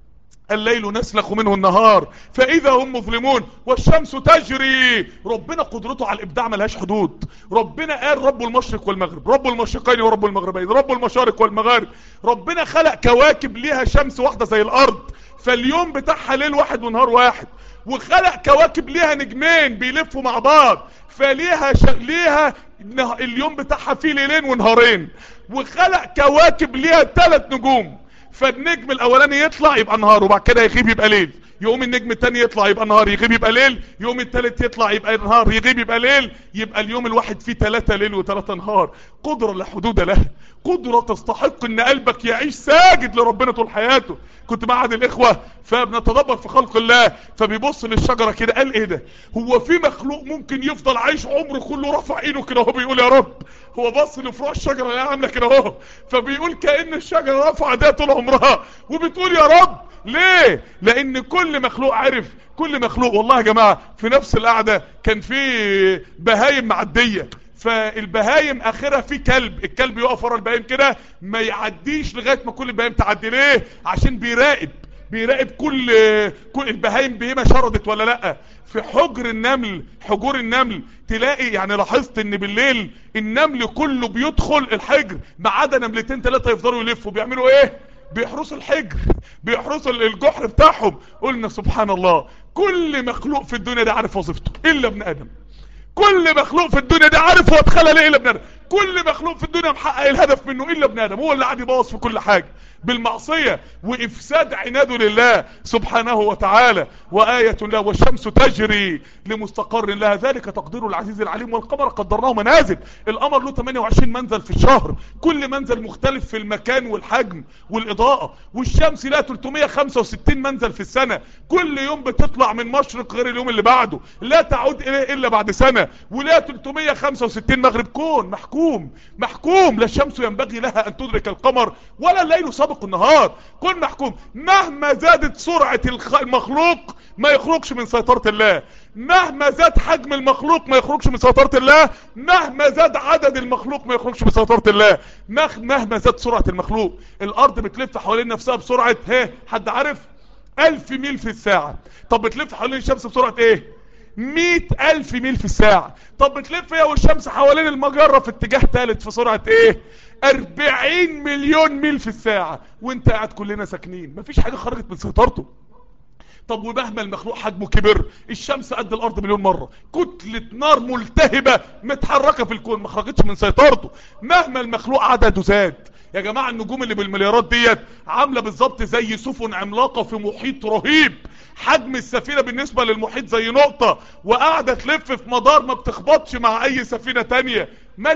الليل نسلخ منه النهار فاذا هم مظلمون والشمس تجري ربنا قدرته على الابداع ملهاش حدود ربنا قال رب المشرق والمغرب رب المشرقين ورب المغربين رب المشارق والمغارب ربنا خلق كواكب ليها شمس واحدة زي الارض فاليوم بتاعها ليل واحد ونهار واحد وخلق كواكب ليها نجمين بيلفوا مع بعض فليها ش... ليها اليوم بتاعها فيه ليلين ونهارين وخلق كواكب ليها ثلاث نجوم فالنجم الاولاني يطلع يبقى نهار وبعد كده يغيب يبقى ليل يقوم النجم التاني يطلع يبقى نهار يغيب يبقى ليل يقوم التالت يطلع يبقى نهار يغيب يبقى ليل يبقى اليوم الواحد فيه ثلاثة ليل وثلاثة نهار قدرة لا حدود لها قدرة تستحق ان قلبك يعيش ساجد لربنا طول حياته كنت معهد الاخوة فبنتدبر في خلق الله فبيبص للشجرة كده قال ايه ده هو في مخلوق ممكن يفضل عايش عمره كله رفع ايده كده وهو بيقول يا رب هو بص لفروع الشجرة اللي عاملة كده اهو فبيقول كأن الشجرة رفع ده طول عمرها وبتقول يا رب ليه لان كل مخلوق عرف كل مخلوق والله يا جماعة في نفس القعدة كان في بهايم معدية فالبهايم اخرها في كلب الكلب يقف ورا البهايم كده ما يعديش لغاية ما كل البهايم تعدي ليه عشان بيراقب بيراقب كل كل البهايم بهيمه شردت ولا لا في حجر النمل حجور النمل تلاقي يعني لاحظت ان بالليل النمل كله بيدخل الحجر ما عدا نملتين ثلاثه يفضلوا يلفوا بيعملوا ايه بيحرسوا الحجر بيحرسوا الجحر بتاعهم قلنا سبحان الله كل مخلوق في الدنيا ده عارف وظيفته الا ابن ادم كل مخلوق في الدنيا ده عارف هو اتخلق ليه الا ابن ادم كل مخلوق في الدنيا محقق الهدف منه الا ابن ادم هو اللي قاعد يبوظ في كل حاجه بالمعصيه وافساد عناده لله سبحانه وتعالى وايه له والشمس تجري لمستقر لها ذلك تقدير العزيز العليم والقمر قدرناه منازل القمر له 28 منزل في الشهر كل منزل مختلف في المكان والحجم والاضاءه والشمس لها 365 منزل في السنه كل يوم بتطلع من مشرق غير اليوم اللي بعده لا تعود اليه الا بعد سنه ولها 365 مغرب كون محكوم محكوم لا الشمس ينبغي لها ان تدرك القمر ولا الليل سابق النهار كن محكوم مهما زادت سرعة المخلوق ما يخرجش من سيطرة الله مهما زاد حجم المخلوق ما يخرجش من سيطرة الله مهما زاد عدد المخلوق ما يخرجش من سيطرة الله مهما زاد سرعة المخلوق الارض بتلف حوالين نفسها بسرعة ها حد عارف الف ميل في الساعة طب بتلف حوالين الشمس بسرعة ايه مئة الف ميل في الساعة طب بتلف هي والشمس حوالين المجرة في اتجاه ثالث في سرعة ايه اربعين مليون ميل في الساعة وانت قاعد كلنا ساكنين مفيش حاجة خرجت من سيطرته طب ومهما المخلوق حجمه كبر الشمس قد الارض مليون مرة كتلة نار ملتهبة متحركة في الكون ما خرجتش من سيطرته مهما المخلوق عدده زاد يا جماعة النجوم اللي بالمليارات ديت عاملة بالظبط زي سفن عملاقة في محيط رهيب حجم السفينة بالنسبة للمحيط زي نقطة وقاعدة تلف في مدار ما بتخبطش مع اي سفينة تانية ملك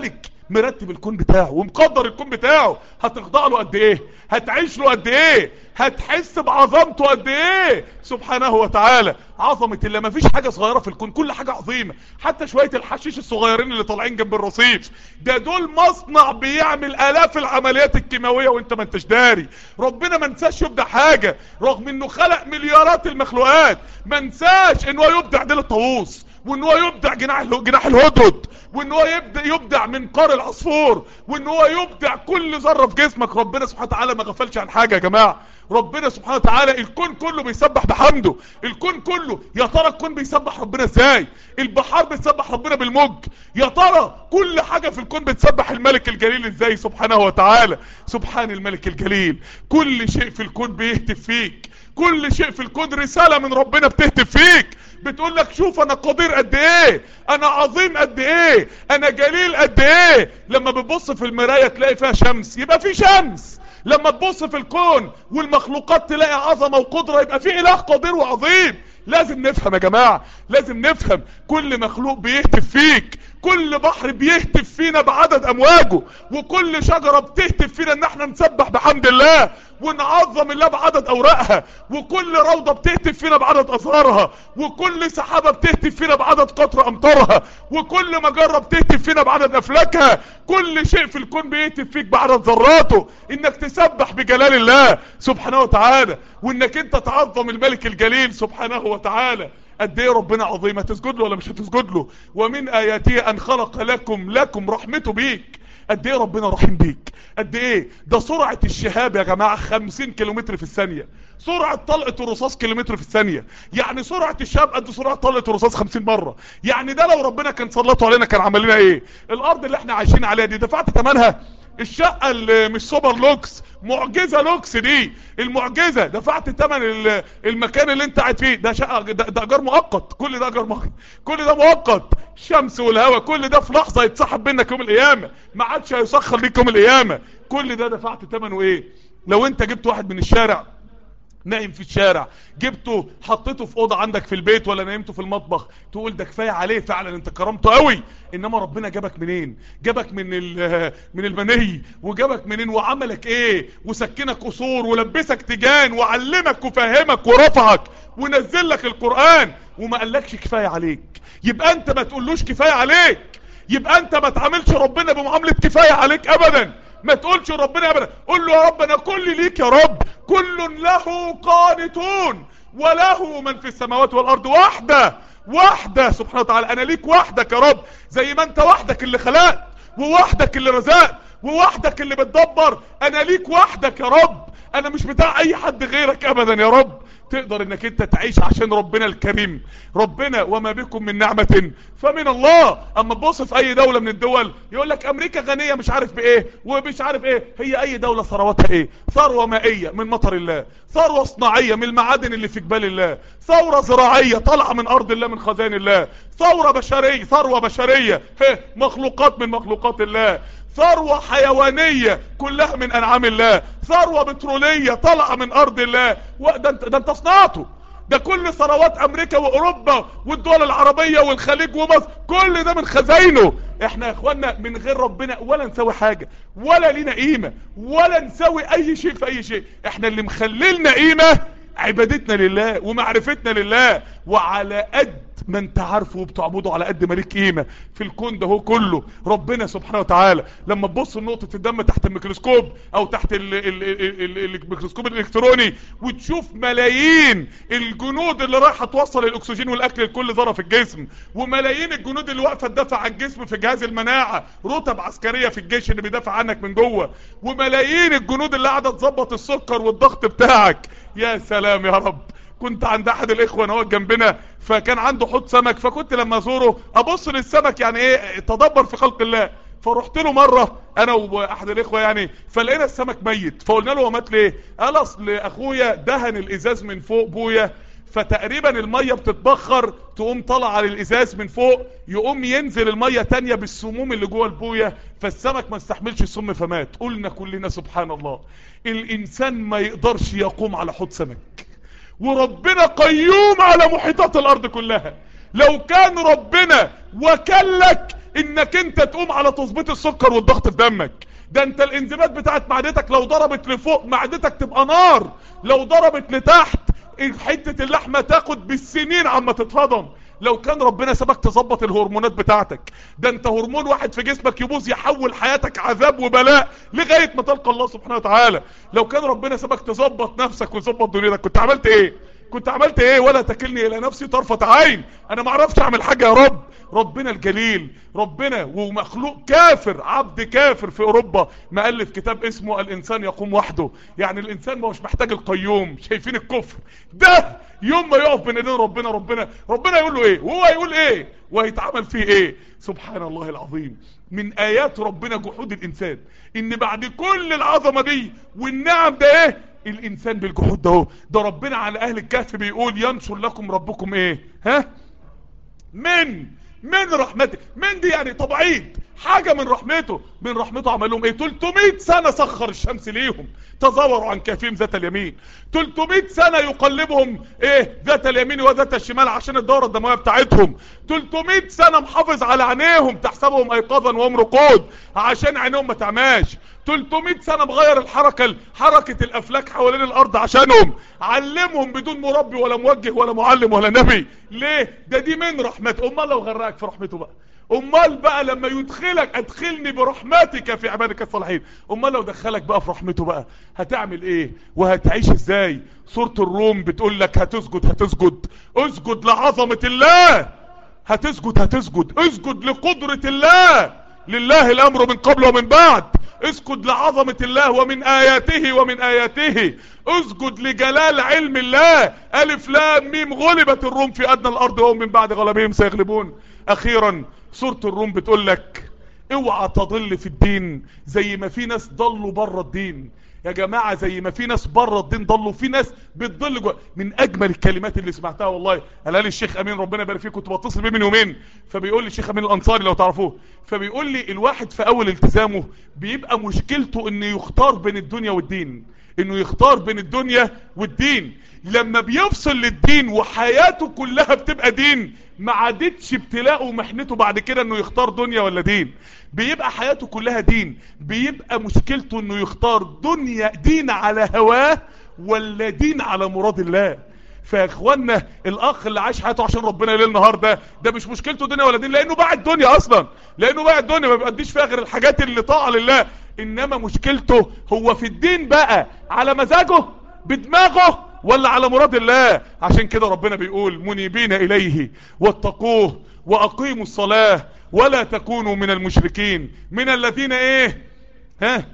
مرتب الكون بتاعه ومقدر الكون بتاعه هتخضع له قد ايه هتعيش له قد ايه هتحس بعظمته قد ايه سبحانه وتعالى عظمة الله ما فيش حاجة صغيرة في الكون كل حاجة عظيمة حتى شوية الحشيش الصغيرين اللي طالعين جنب الرصيف ده دول مصنع بيعمل الاف العمليات الكيماوية وانت ما انتش داري ربنا ما نساش يبدع حاجة رغم انه خلق مليارات المخلوقات ما نساش انه يبدع ديل الطاووس وان هو يبدع جناح جناح الهدهد وان هو يبدع يبدع منقار العصفور وان هو يبدع كل ذره في جسمك ربنا سبحانه وتعالى ما غفلش عن حاجه يا جماعه ربنا سبحانه وتعالى الكون كله بيسبح بحمده الكون كله يا ترى الكون بيسبح ربنا ازاي البحار بتسبح ربنا بالموج يا ترى كل حاجه في الكون بتسبح الملك الجليل ازاي سبحانه وتعالى سبحان الملك الجليل كل شيء في الكون بيهتف فيك كل شيء في الكون رساله من ربنا بتهتف فيك بتقول لك شوف انا قدير قد ايه انا عظيم قد ايه انا جليل قد ايه لما بتبص في المراية تلاقي فيها شمس يبقى في شمس لما تبص في الكون والمخلوقات تلاقي عظمة وقدرة يبقى في اله قدير وعظيم لازم نفهم يا جماعة لازم نفهم كل مخلوق بيهتف فيك كل بحر بيهتف فينا بعدد امواجه وكل شجرة بتهتف فينا ان احنا نسبح بحمد الله ونعظم الله بعدد اوراقها وكل روضة بتهتف فينا بعدد ازهارها وكل سحابة بتهتف فينا بعدد قطر امطارها وكل مجرة بتهتف فينا بعدد افلاكها كل شيء في الكون بيهتف فيك بعدد ذراته انك تسبح بجلال الله سبحانه وتعالى وانك انت تعظم الملك الجليل سبحانه وتعالى قد ايه ربنا عظيم هتسجد له ولا مش هتسجد له ومن اياته ان خلق لكم لكم رحمته بيك قد ايه ربنا رحيم بيك قد ايه ده سرعة الشهاب يا جماعة 50 كيلومتر في الثانية سرعة طلقة الرصاص كيلومتر في الثانية يعني سرعة الشهاب قد سرعة طلقة الرصاص 50 مرة يعني ده لو ربنا كان سلطه علينا كان عمل لنا ايه الارض اللي احنا عايشين عليها دي دفعت ثمنها الشقة اللي مش سوبر لوكس معجزة لوكس دي المعجزة دفعت ثمن المكان اللي انت قاعد فيه ده شقة ده, ده اجار مؤقت كل ده اجار مؤقت كل ده مؤقت الشمس والهواء كل ده في لحظة يتسحب منك يوم القيامة ما عادش هيسخر ليك يوم القيامة كل ده دفعت ثمنه ايه لو انت جبت واحد من الشارع نايم في الشارع جبته حطيته في اوضه عندك في البيت ولا نايمته في المطبخ تقول ده كفايه عليه فعلا انت كرمته قوي انما ربنا جابك منين جابك من من المني وجابك منين وعملك ايه وسكنك قصور ولبسك تيجان وعلمك وفهمك ورفعك ونزل لك القران وما قالكش كفايه عليك يبقى انت ما تقولوش كفايه عليك يبقى انت ما تعاملش ربنا بمعامله كفايه عليك ابدا ما تقولش ربنا ابدا قول له يا رب انا كل ليك يا رب كل له قانتون وله من في السماوات والارض وحده وحده سبحانه وتعالى انا ليك وحدك يا رب زي ما انت وحدك اللي خلقت ووحدك اللي رزقت ووحدك اللي بتدبر انا ليك وحدك يا رب انا مش بتاع اي حد غيرك ابدا يا رب تقدر انك انت تعيش عشان ربنا الكريم ربنا وما بكم من نعمة فمن الله اما تبص في اي دولة من الدول يقول لك امريكا غنية مش عارف بايه ومش عارف ايه هي اي دولة ثروتها ايه ثروة مائية من مطر الله ثروة صناعية من المعادن اللي في جبال الله ثورة زراعية طالعة من ارض الله من خزان الله ثورة بشرية ثروة بشرية مخلوقات من مخلوقات الله ثروة حيوانية كلها من انعام الله ثروة بترولية طالعة من ارض الله ده انت, ده انت صنعته ده كل ثروات امريكا واوروبا والدول العربية والخليج ومصر كل ده من خزاينه احنا يا اخوانا من غير ربنا ولا نسوي حاجة ولا لينا قيمة ولا نسوي اي شيء في اي شيء احنا اللي مخللنا قيمة عبادتنا لله ومعرفتنا لله وعلى قد ما انت عارفه وبتعبده على قد ما ليك قيمه في الكون ده هو كله ربنا سبحانه وتعالى لما تبص لنقطه الدم تحت الميكروسكوب او تحت ال ال ال ال الميكروسكوب الالكتروني وتشوف ملايين الجنود اللي رايحه توصل الاكسجين والاكل لكل ذره في الجسم وملايين الجنود اللي واقفه تدافع عن الجسم في جهاز المناعه رتب عسكريه في الجيش اللي بيدافع عنك من جوه وملايين الجنود اللي قاعده تظبط السكر والضغط بتاعك يا سلام يا رب كنت عند احد الاخوة انا واقف جنبنا فكان عنده حوض سمك فكنت لما ازوره ابص للسمك يعني ايه تدبر في خلق الله فرحت له مرة انا واحد الاخوة يعني فلقينا السمك ميت فقلنا له هو مات ليه قال اصل اخويا دهن الازاز من فوق بويا فتقريبا المية بتتبخر تقوم طالع على الازاز من فوق يقوم ينزل المية تانية بالسموم اللي جوه البوية فالسمك ما استحملش السم فمات قلنا كلنا سبحان الله الانسان ما يقدرش يقوم على حوض سمك وربنا قيوم على محيطات الارض كلها لو كان ربنا وكلك انك انت تقوم على تظبيط السكر والضغط في دمك ده انت الانزيمات بتاعت معدتك لو ضربت لفوق معدتك تبقى نار لو ضربت لتحت حتة اللحمة تاخد بالسنين عما تتهضم لو كان ربنا سبك تظبط الهرمونات بتاعتك ده انت هرمون واحد في جسمك يبوظ يحول حياتك عذاب وبلاء لغاية ما تلقى الله سبحانه وتعالى لو كان ربنا سبك تظبط نفسك وتظبط دنيتك كنت عملت ايه كنت عملت ايه ولا تكلني الى نفسي طرفة عين انا ما اعرفش اعمل حاجة يا رب ربنا الجليل ربنا ومخلوق كافر عبد كافر في اوروبا مؤلف كتاب اسمه الانسان يقوم وحده يعني الانسان ما هوش محتاج القيوم شايفين الكفر ده يوم ما يقف بين ايدين ربنا ربنا ربنا يقول له ايه وهو هيقول ايه وهيتعمل فيه ايه سبحان الله العظيم من ايات ربنا جحود الانسان ان بعد كل العظمة دي والنعم ده ايه الانسان بالجحود ده هو ده ربنا على اهل الكهف بيقول ينشر لكم ربكم ايه ها من من رحمته من دي يعني طبعيد حاجة من رحمته من رحمته عمل لهم ايه 300 سنة سخر الشمس ليهم تزوروا عن كافيهم ذات اليمين 300 سنة يقلبهم ايه ذات اليمين وذات الشمال عشان الدورة الدموية بتاعتهم 300 سنة محافظ على عينيهم تحسبهم ايقاظا وهم رقود عشان عينيهم ما تعماش 300 سنة مغير الحركة حركة الافلاك حوالين الارض عشانهم علمهم بدون مربي ولا موجه ولا معلم ولا نبي ليه ده دي من رحمته امال لو غرقك في رحمته بقى امال بقى لما يدخلك ادخلني برحمتك في عبادك الصالحين امال لو دخلك بقى في رحمته بقى هتعمل ايه وهتعيش ازاي سورة الروم بتقول لك هتسجد هتسجد اسجد لعظمة الله هتسجد هتسجد اسجد لقدرة الله لله الامر من قبل ومن بعد اسجد لعظمة الله ومن اياته ومن اياته اسجد لجلال علم الله الف لام ميم غلبت الروم في ادنى الارض وهم من بعد غلبهم سيغلبون اخيرا سورة الروم بتقول لك اوعى تضل في الدين زي ما في ناس ضلوا بره الدين يا جماعة زي ما في ناس بره الدين ضلوا في ناس بتضل جوه من اجمل الكلمات اللي سمعتها والله قال لي الشيخ امين ربنا يبارك فيه كنت بتصل بيه من يومين فبيقول لي الشيخ امين الانصاري لو تعرفوه فبيقول لي الواحد في اول التزامه بيبقى مشكلته انه يختار بين الدنيا والدين انه يختار بين الدنيا والدين لما بيفصل للدين وحياته كلها بتبقى دين ما عادتش ابتلاءه ومحنته بعد كده انه يختار دنيا ولا دين بيبقى حياته كلها دين بيبقى مشكلته انه يختار دنيا دين على هواه ولا دين على مراد الله فيا اخوانا الاخ اللي عايش حياته عشان ربنا ليل نهار ده ده مش مشكلته دنيا ولا دين لانه باع الدنيا اصلا لانه باع الدنيا ما بيقديش فيها غير الحاجات اللي طاعه لله انما مشكلته هو في الدين بقى على مزاجه بدماغه ولا على مراد الله عشان كده ربنا بيقول منيبين اليه واتقوه واقيموا الصلاة ولا تكونوا من المشركين من الذين ايه ها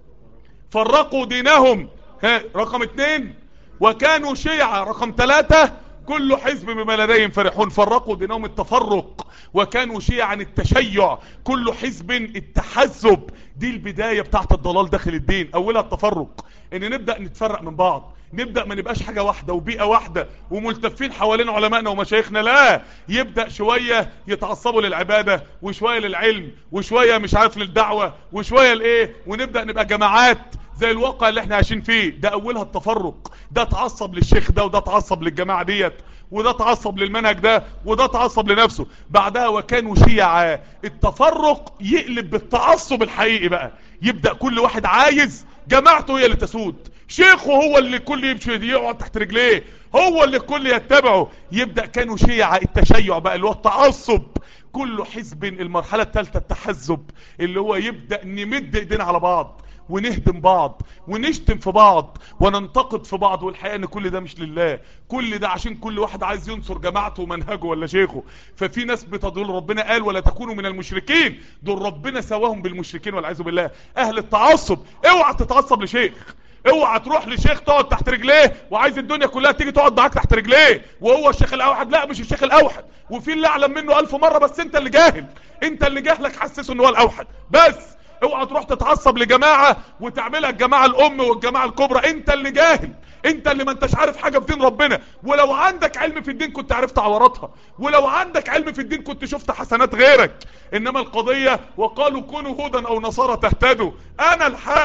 فرقوا دينهم ها رقم اتنين وكانوا شيعة رقم ثلاثة كل حزب بما لديهم فرحون فرقوا دينهم التفرق وكانوا شيعا التشيع كل حزب التحزب دي البداية بتاعت الضلال داخل الدين اولها التفرق ان نبدأ نتفرق من بعض نبدأ ما نبقاش حاجة واحدة وبيئة واحدة وملتفين حوالين علمائنا ومشايخنا لا يبدأ شوية يتعصبوا للعبادة وشوية للعلم وشوية مش عارف للدعوة وشوية لايه ونبدأ نبقى جماعات زي الواقع اللي احنا عايشين فيه ده اولها التفرق ده تعصب للشيخ ده وده تعصب للجماعة ديت وده تعصب للمنهج ده وده تعصب لنفسه بعدها وكانوا شيعا التفرق يقلب بالتعصب الحقيقي بقى يبدأ كل واحد عايز جماعته هي اللي تسود شيخه هو اللي الكل يمشي يقعد تحت رجليه هو اللي الكل يتبعه يبدأ كانوا شيعة التشيع بقى اللي هو التعصب كل حزب المرحلة الثالثة التحزب اللي هو يبدأ نمد ايدينا على بعض ونهدم بعض ونشتم في بعض وننتقد في بعض والحقيقة ان كل ده مش لله كل ده عشان كل واحد عايز ينصر جماعته ومنهجه ولا شيخه ففي ناس بتضل ربنا قال ولا تكونوا من المشركين دول ربنا سواهم بالمشركين والعياذ بالله اهل التعصب اوعى تتعصب لشيخ اوعى تروح لشيخ تقعد تحت رجليه وعايز الدنيا كلها تيجي تقعد معاك تحت رجليه وهو الشيخ الاوحد لا مش الشيخ الاوحد وفي اللي اعلم منه الف مرة بس انت اللي جاهل انت اللي جاهلك حسسه ان هو الاوحد بس اوعى تروح تتعصب لجماعة وتعملها الجماعة الام والجماعة الكبرى انت اللي جاهل انت اللي ما انتش عارف حاجة في دين ربنا ولو عندك علم في الدين كنت عرفت عوراتها ولو عندك علم في الدين كنت شفت حسنات غيرك انما القضية وقالوا كونوا هودا او نصارى تهتدوا انا الحق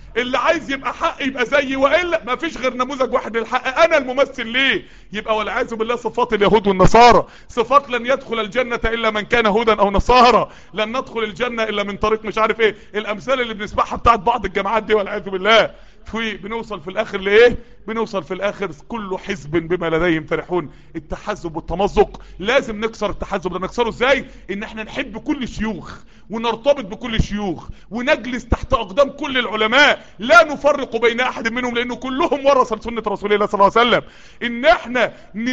اللي عايز يبقى حق يبقى زيي والا ما فيش غير نموذج واحد للحق انا الممثل ليه يبقى والعياذ بالله صفات اليهود والنصارى صفات لن يدخل الجنة الا من كان هودا او نصارى لن ندخل الجنة الا من طريق مش عارف ايه الامثال اللي بنسمعها بتاعت بعض الجامعات دي والعياذ بالله في بنوصل في الاخر لايه بنوصل في الاخر كل حزب بما لديهم فرحون التحزب والتمزق لازم نكسر التحزب ده نكسره ازاي ان احنا نحب كل الشيوخ ونرتبط بكل الشيوخ ونجلس تحت اقدام كل العلماء لا نفرق بين احد منهم لانه كلهم ورث سنة رسول الله صلى الله عليه وسلم ان احنا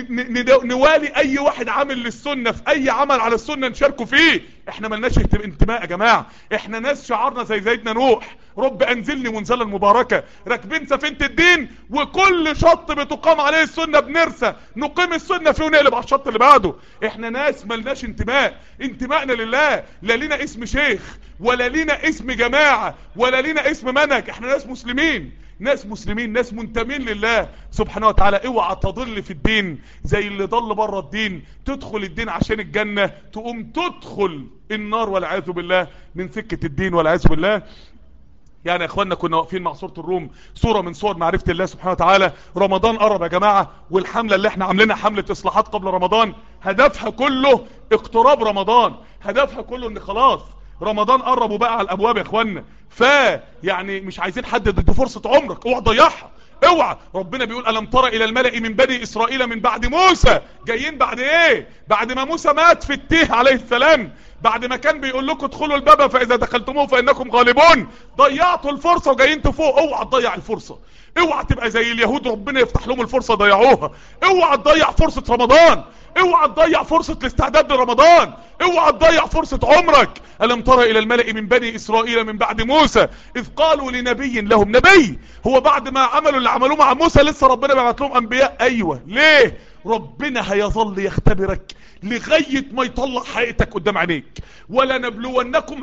نوالي اي واحد عامل للسنة في اي عمل على السنة نشاركه فيه احنا ملناش انتماء يا جماعة احنا ناس شعارنا زي سيدنا نوح رب انزلني منزلا مباركة راكبين سفينة الدين وكل شط بتقام عليه السنة بنرسى نقيم السنة فيه ونقلب على الشط اللي بعده احنا ناس ملناش انتماء انتمائنا لله لا لينا اسم شيخ ولا لينا اسم جماعة ولا لينا اسم منهج احنا ناس مسلمين ناس مسلمين ناس منتمين لله سبحانه وتعالى اوعى تضل في الدين زي اللي ضل بره الدين تدخل الدين عشان الجنة تقوم تدخل النار والعياذ بالله من سكة الدين والعياذ بالله يعني يا اخوانا كنا واقفين مع سورة الروم صورة من صور معرفة الله سبحانه وتعالى رمضان قرب يا جماعة والحملة اللي احنا عاملينها حملة اصلاحات قبل رمضان هدفها كله اقتراب رمضان هدفها كله ان خلاص رمضان قرب وبقى على الابواب يا اخوانا ف يعني مش عايزين حد ضد فرصة عمرك اوعى تضيعها اوعى ربنا بيقول الم ترى الى الملأ من بني اسرائيل من بعد موسى جايين بعد ايه بعد ما موسى مات في التيه عليه السلام بعد ما كان بيقول لكم ادخلوا الباب فاذا دخلتموه فانكم غالبون ضيعتوا الفرصة وجايين تفوق اوعى تضيع الفرصة اوعى تبقى زي اليهود ربنا يفتح لهم الفرصة ضيعوها اوعى تضيع فرصة رمضان اوعى تضيع فرصة الاستعداد لرمضان اوعى تضيع فرصة عمرك ألم ترى إلى الملأ من بني إسرائيل من بعد موسى إذ قالوا لنبي لهم نبي هو بعد ما عملوا اللي عملوه مع موسى لسه ربنا بعت لهم أنبياء أيوة ليه ربنا هيظل يختبرك لغاية ما يطلع حقيقتك قدام عينيك ولا نبلونكم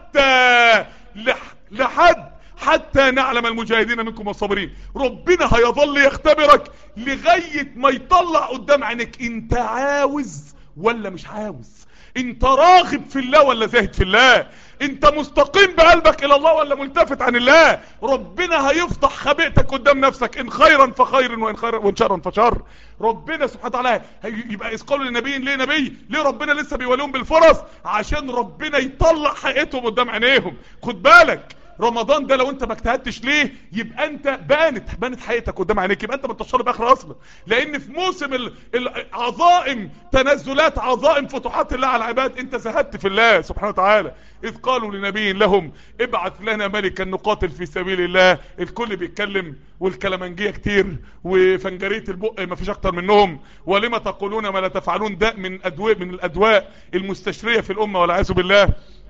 حتى لح لحد حتى نعلم المجاهدين منكم والصابرين ربنا هيظل يختبرك لغاية ما يطلع قدام عينك انت عاوز ولا مش عاوز انت راغب في الله ولا زاهد في الله انت مستقيم بقلبك الى الله ولا ملتفت عن الله ربنا هيفتح خبيئتك قدام نفسك ان خيرا فخير وان خيرا وان شرا فشر ربنا سبحانه وتعالى يبقى اذ قالوا لنبي ليه نبي ليه ربنا لسه بيوليهم بالفرص عشان ربنا يطلع حقيقتهم قدام عينيهم خد بالك رمضان ده لو انت ما اجتهدتش ليه يبقى انت بانت بانت حياتك قدام عينيك يبقى انت ما انتش طالب اخر اصلا لان في موسم العظائم تنزلات عظائم فتوحات الله على العباد انت زهدت في الله سبحانه وتعالى اذ قالوا لنبي لهم ابعث لنا ملكا نقاتل في سبيل الله الكل بيتكلم والكلمنجيه كتير وفنجريه البق ما فيش اكتر منهم ولما تقولون ما لا تفعلون ده من ادواء من الادواء المستشريه في الامه والعياذ بالله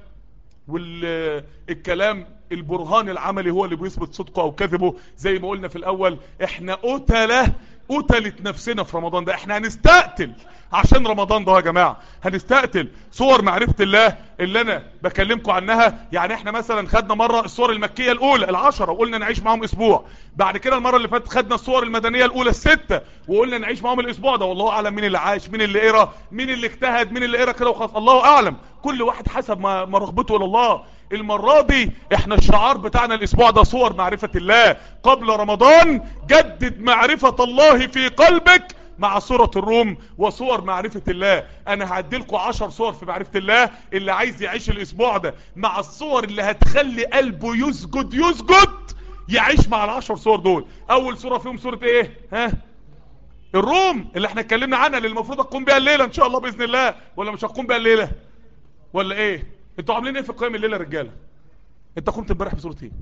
والكلام البرهان العملي هو اللي بيثبت صدقه او كذبه زي ما قلنا في الاول احنا قتله قتلت نفسنا في رمضان ده احنا هنستقتل عشان رمضان ده يا جماعة هنستقتل صور معرفة الله اللي انا بكلمكم عنها يعني احنا مثلا خدنا مرة الصور المكية الاولى العشرة وقلنا نعيش معهم اسبوع بعد كده المرة اللي فاتت خدنا الصور المدنية الاولى الستة وقلنا نعيش معهم الاسبوع ده والله اعلم مين اللي عاش مين اللي قرا مين اللي اجتهد مين اللي قرا كده وخلاص الله اعلم كل واحد حسب ما, ما رغبته الى الله المرة دي احنا الشعار بتاعنا الاسبوع ده صور معرفة الله قبل رمضان جدد معرفة الله في قلبك مع صورة الروم وصور معرفة الله انا هعدلكم عشر صور في معرفة الله اللي عايز يعيش الاسبوع ده مع الصور اللي هتخلي قلبه يسجد يسجد يعيش مع العشر صور دول اول صورة فيهم صورة ايه ها الروم اللي احنا اتكلمنا عنها اللي المفروض اقوم بيها الليلة ان شاء الله باذن الله ولا مش هقوم بيها الليلة ولا ايه انتوا عاملين ايه في قيام الليلة رجالة انت قمت امبارح بصورة ايه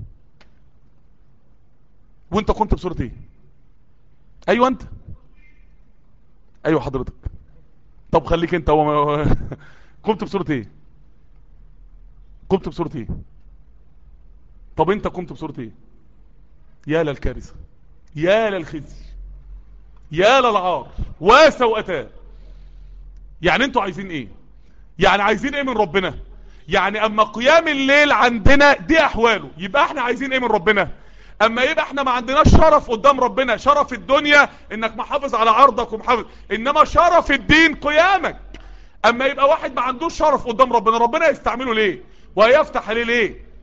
وانت قمت بصورة ايه ايوه انت ايوه حضرتك طب خليك انت هو قمت بصورة ايه قمت بصورة ايه طب انت قمت بصورة ايه يا للكارثة يا للخزي يا للعار وسوءتان يعني انتوا عايزين ايه يعني عايزين ايه من ربنا يعني اما قيام الليل عندنا دي احواله يبقى احنا عايزين ايه من ربنا اما يبقى احنا ما عندناش شرف قدام ربنا شرف الدنيا انك محافظ على عرضك ومحافظ انما شرف الدين قيامك اما يبقى واحد ما عندوش شرف قدام ربنا ربنا يستعمله ليه وهيفتح عليه ليه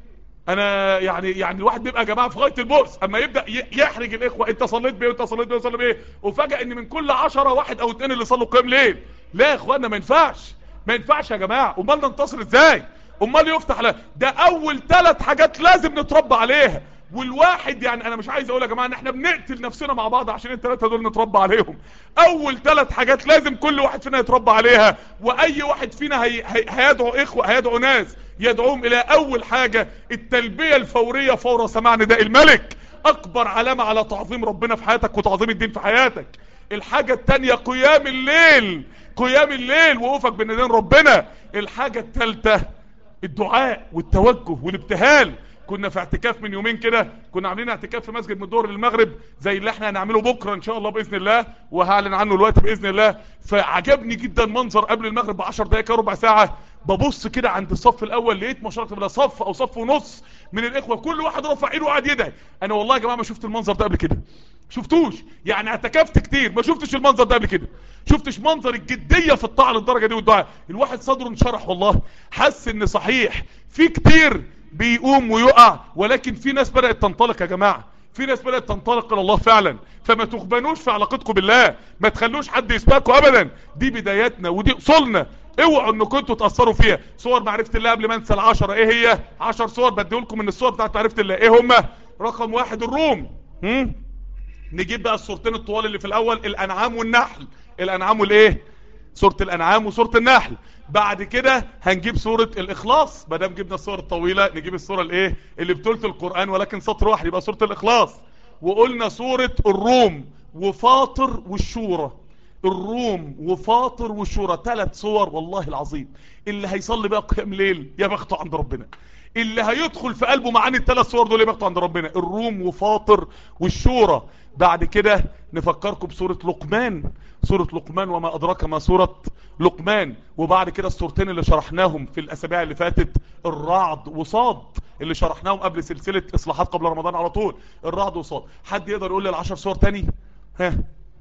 انا يعني يعني الواحد بيبقى يا جماعه في غايه البؤس اما يبدا يحرج الاخوه انت صليت بايه وانت صليت بايه وصليت بايه وفجاه ان من كل عشرة واحد او اتنين اللي صلوا قيام ليل لا يا اخوانا ما ينفعش ما ينفعش يا جماعه امال ننتصر ازاي امال يفتح لا ده اول ثلاث حاجات لازم نتربى عليها والواحد يعني انا مش عايز اقول يا جماعه ان احنا بنقتل نفسنا مع بعض عشان الثلاثه دول نتربى عليهم اول ثلاث حاجات لازم كل واحد فينا يتربى عليها واي واحد فينا هي هي هيدعو اخوه هيدعو ناس يدعوهم الى اول حاجه التلبيه الفوريه فور سماع نداء الملك اكبر علامه على تعظيم ربنا في حياتك وتعظيم الدين في حياتك الحاجه الثانيه قيام الليل قيام الليل وقوفك بين ايدين ربنا الحاجه الثالثه الدعاء والتوجه والابتهال كنا في اعتكاف من يومين كده كنا عاملين اعتكاف في مسجد من الظهر للمغرب زي اللي احنا هنعمله بكره ان شاء الله باذن الله وهعلن عنه الوقت باذن الله فعجبني جدا منظر قبل المغرب ب 10 دقائق ربع ساعه ببص كده عند الصف الاول لقيت ما شاء الله صف او صف ونص من الاخوه كل واحد رافع ايده وقاعد يدعي انا والله يا جماعه ما شفت المنظر ده قبل كده شفتوش يعني اعتكفت كتير ما شفتش المنظر ده قبل كده شفتش منظر الجديه في الطاعه للدرجه دي والدعاء الواحد صدره انشرح والله حس ان صحيح في كتير بيقوم ويقع ولكن في ناس بدأت تنطلق يا جماعة في ناس بدأت تنطلق الى الله فعلا فما تخبنوش في علاقتكم بالله ما تخلوش حد يسبقكم ابدا دي بداياتنا ودي اصولنا اوعوا ان كنتوا تأثروا فيها صور معرفة الله قبل ما انسى العشرة ايه هي عشر صور بديهولكم من الصور بتاعت معرفة الله ايه هما رقم واحد الروم هم؟ نجيب بقى الصورتين الطوال اللي في الاول الانعام والنحل الانعام والايه سورة الانعام وسورة النحل بعد كده هنجيب سورة الاخلاص مادام جبنا الصور الطويلة نجيب الصورة الايه اللي بتلت القرآن ولكن سطر واحد يبقى سورة الاخلاص وقلنا سورة الروم وفاطر والشورى الروم وفاطر والشورى ثلاث صور والله العظيم اللي هيصلي بقى قيام ليل يا بخته عند ربنا اللي هيدخل في قلبه معاني الثلاث صور دول يا بخته عند ربنا الروم وفاطر والشورى بعد كده نفكركم بسورة لقمان سورة لقمان وما أدراك ما سورة لقمان وبعد كده السورتين اللي شرحناهم في الأسابيع اللي فاتت الرعد وصاد اللي شرحناهم قبل سلسلة إصلاحات قبل رمضان على طول الرعد وصاد حد يقدر يقول لي العشر صور تاني ها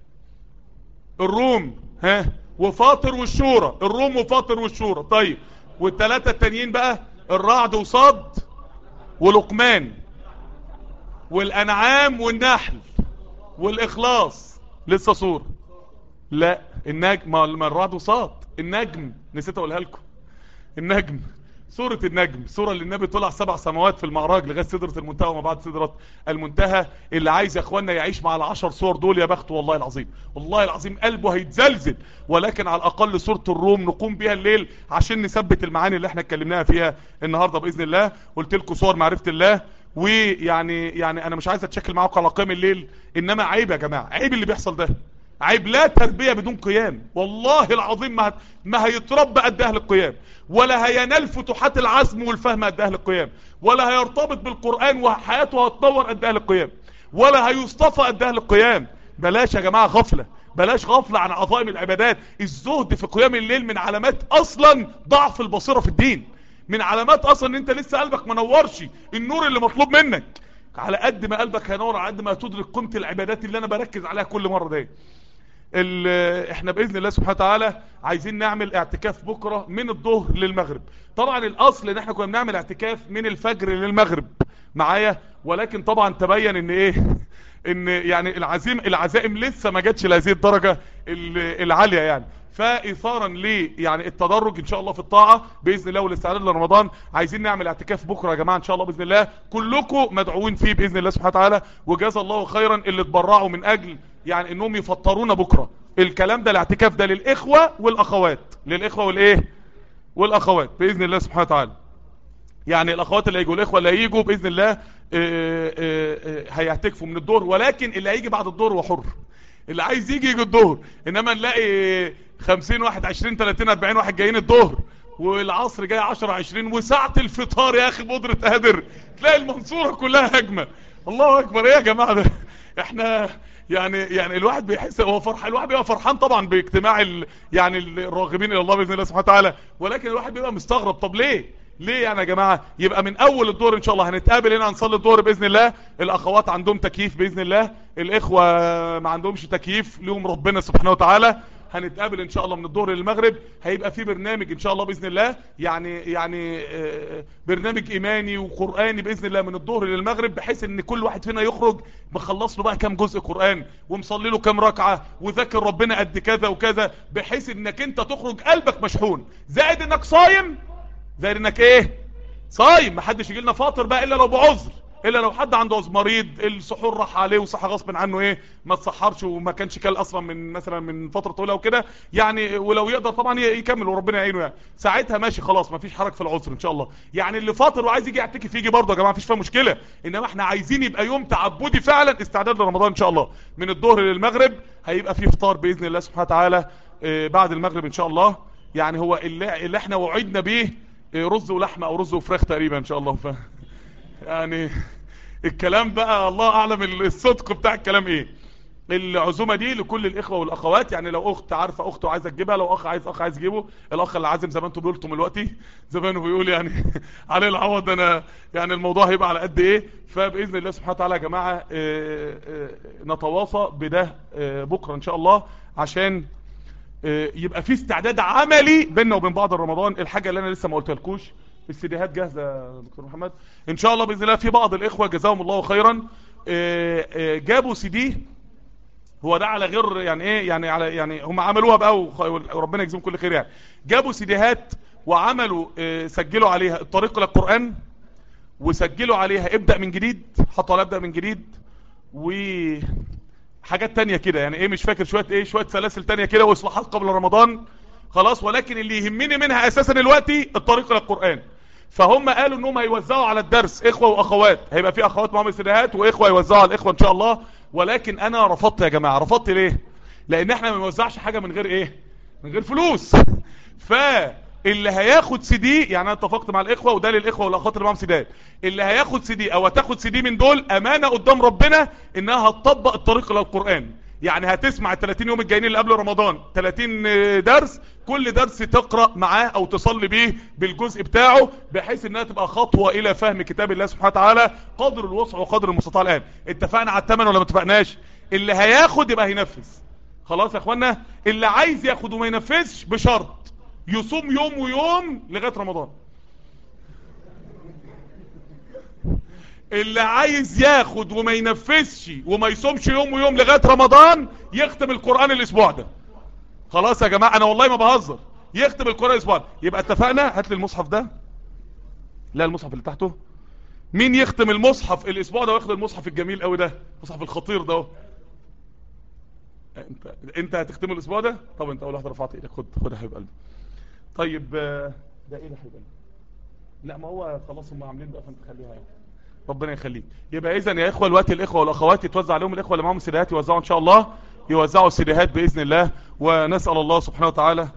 الروم ها وفاطر والشورى الروم وفاطر والشورى طيب والثلاثة التانيين بقى الرعد وصاد ولقمان والأنعام والنحل والإخلاص لسه صورة لا النجم ما الرعد وصاد النجم نسيت اقولها لكم النجم سورة النجم سورة اللي النبي طلع سبع سماوات في المعراج لغاية سدرة المنتهى وما بعد سدرة المنتهى اللي عايز يا اخوانا يعيش مع العشر صور دول يا بخت والله العظيم والله العظيم قلبه هيتزلزل ولكن على الاقل سورة الروم نقوم بيها الليل عشان نثبت المعاني اللي احنا اتكلمناها فيها النهاردة باذن الله قلت لكم صور معرفة الله ويعني يعني انا مش عايز اتشكل معاكم على قيام الليل انما عيب يا جماعة عيب اللي بيحصل ده عيب لا تربية بدون قيام والله العظيم ما, ما هيتربى قد اهل القيام ولا هينال فتوحات العزم والفهم قد اهل القيام ولا هيرتبط بالقرآن وحياته هتطور قد اهل القيام ولا هيصطفى قد اهل القيام بلاش يا جماعة غفلة بلاش غفلة عن عظائم العبادات الزهد في قيام الليل من علامات اصلا ضعف البصيرة في الدين من علامات اصلا ان انت لسه قلبك منورش النور اللي مطلوب منك على قد ما قلبك هينور على قد ما هتدرك قيمه العبادات اللي انا بركز عليها كل مرة دي احنا باذن الله سبحانه وتعالى عايزين نعمل اعتكاف بكرة من الظهر للمغرب طبعا الاصل ان احنا كنا بنعمل اعتكاف من الفجر للمغرب معايا ولكن طبعا تبين ان ايه ان يعني العزيم العزائم لسه ما جاتش لهذه الدرجة العالية يعني فاثارا لي يعني التدرج ان شاء الله في الطاعة باذن الله والاستعداد لرمضان عايزين نعمل اعتكاف بكرة يا جماعة ان شاء الله باذن الله كلكم مدعوين فيه باذن الله سبحانه وتعالى وجزا الله خيرا اللي اتبرعوا من اجل يعني انهم يفطرونا بكرة الكلام ده الاعتكاف ده للاخوة والاخوات للاخوة والايه والاخوات باذن الله سبحانه وتعالى يعني الاخوات اللي هيجوا الاخوة اللي هيجوا باذن الله اه اه اه هيعتكفوا من الدور ولكن اللي هيجي بعد الدور هو حر اللي عايز يجي يجي الظهر انما نلاقي 50 واحد 20 30 40 واحد جايين الظهر والعصر جاي 10 20 وساعة الفطار يا اخي بودرة قادر تلاقي المنصورة كلها هجمة الله اكبر ايه يا جماعة ده احنا يعني يعني الواحد بيحس هو فرحان الواحد بيبقى فرحان طبعا باجتماع ال يعني الراغبين الى الله باذن الله سبحانه وتعالى ولكن الواحد بيبقى مستغرب طب ليه ليه يعني يا جماعة يبقى من اول الدور ان شاء الله هنتقابل هنا هنصلي الدور باذن الله الاخوات عندهم تكييف باذن الله الاخوة ما عندهمش تكييف لهم ربنا سبحانه وتعالى هنتقابل ان شاء الله من الظهر للمغرب هيبقى في برنامج ان شاء الله باذن الله يعني يعني آه، برنامج ايماني وقراني باذن الله من الظهر للمغرب بحيث ان كل واحد فينا يخرج مخلص له بقى كام جزء قران ومصلي له كام ركعه وذاكر ربنا قد كذا وكذا بحيث انك انت تخرج قلبك مشحون زائد انك صايم زائد انك ايه صايم محدش يجي لنا فاطر بقى الا لو بعذر الا لو حد عنده مريض السحور راح عليه وصحى غصب عنه ايه ما تصحرش وما كانش كل اصلا من مثلا من فتره طويله وكده يعني ولو يقدر طبعا ي- يكمل وربنا يعينه يعني ساعتها ماشي خلاص ما فيش حرج في العذر ان شاء الله يعني اللي فاطر وعايز يجي يعتكف يجي برضه يا جماعه مفيش فيها مشكله انما احنا عايزين يبقى يوم تعبدي فعلا استعداد لرمضان ان شاء الله من الظهر للمغرب هيبقى في فطار باذن الله سبحانه وتعالى آه، بعد المغرب ان شاء الله يعني هو اللي, اللي احنا وعدنا بيه آه، رز ولحمه او رز وفراخ تقريبا ان شاء الله ف... يعني الكلام بقى الله اعلم الصدق بتاع الكلام ايه العزومه دي لكل الاخوه والاخوات يعني لو اخت عارفه اخته عايزه تجيبها لو اخ عايز اخ عايز يجيبه الاخ اللي عازم زي ما انتم بيقولوا دلوقتي زمانه بيقول يعني عليه العوض انا يعني الموضوع هيبقى على قد ايه فباذن الله سبحانه وتعالى يا جماعه آه، آه، نتواصى بده آه، بكره ان شاء الله عشان آه، يبقى في استعداد عملي بيننا وبين بعض رمضان الحاجه اللي انا لسه ما قلتها لكوش السيديهات جاهزه يا دكتور محمد ان شاء الله باذن الله في بعض الاخوه جزاهم الله خيرا آه، آه، جابوا سي دي هو ده على غير يعني ايه يعني على يعني هم عملوها بقى وخ- وربنا يجزيهم كل خير يعني جابوا سيديهات وعملوا آه، سجلوا عليها الطريق للقران وسجلوا عليها ابدا من جديد حطوا عليها ابدا من جديد و حاجات تانية كده يعني ايه مش فاكر شوية ايه شوية سلاسل تانية كده واصلاحات قبل رمضان خلاص ولكن اللي يهمني منها اساسا دلوقتي الطريق للقرآن فهم قالوا انهم هيوزعوا على الدرس اخوة واخوات هيبقى في اخوات معاهم سيديهات واخوة يوزعوا على الاخوة ان شاء الله ولكن انا رفضت يا جماعة رفضت ليه لان احنا ما بنوزعش حاجة من غير ايه من غير فلوس فاللي هياخد سي دي يعني انا اتفقت مع الاخوه وده للاخوه والاخوات اللي معاهم سيدات اللي هياخد سي دي او هتاخد سي دي من دول امانه قدام ربنا انها هتطبق الطريق للقران يعني هتسمع ال 30 يوم الجايين اللي قبل رمضان 30 درس كل درس تقرا معاه او تصلي بيه بالجزء بتاعه بحيث انها تبقى خطوه الى فهم كتاب الله سبحانه وتعالى قدر الوسع وقدر المستطاع الان اتفقنا على الثمن ولا ما اتفقناش اللي هياخد يبقى هينفذ خلاص يا اخوانا اللي عايز ياخد وما ينفذش بشرط يصوم يوم ويوم لغايه رمضان اللي عايز ياخد وما ينفذش وما يصومش يوم ويوم لغايه رمضان يختم القران الاسبوع ده خلاص يا جماعه انا والله ما بهزر يختم القران الاسبوع ده يبقى اتفقنا هات لي المصحف ده لا المصحف اللي تحته مين يختم المصحف الاسبوع ده وياخد المصحف الجميل قوي ده المصحف الخطير ده اهو انت انت هتختمه الاسبوع ده طب انت اول واحده رفعت ايدك خد خد يا حبيب قلبي طيب آه، ده ايه ده يا حبيب قلبي لا ما هو خلاص هم عاملين بقى فانت خليها يعني ربنا يخليك يبقى اذا يا اخوه الوقت الاخوه والاخوات يتوزع عليهم الاخوه اللي معاهم سيديهات يوزعوا ان شاء الله يوزعوا السيديهات باذن الله ونسال الله سبحانه وتعالى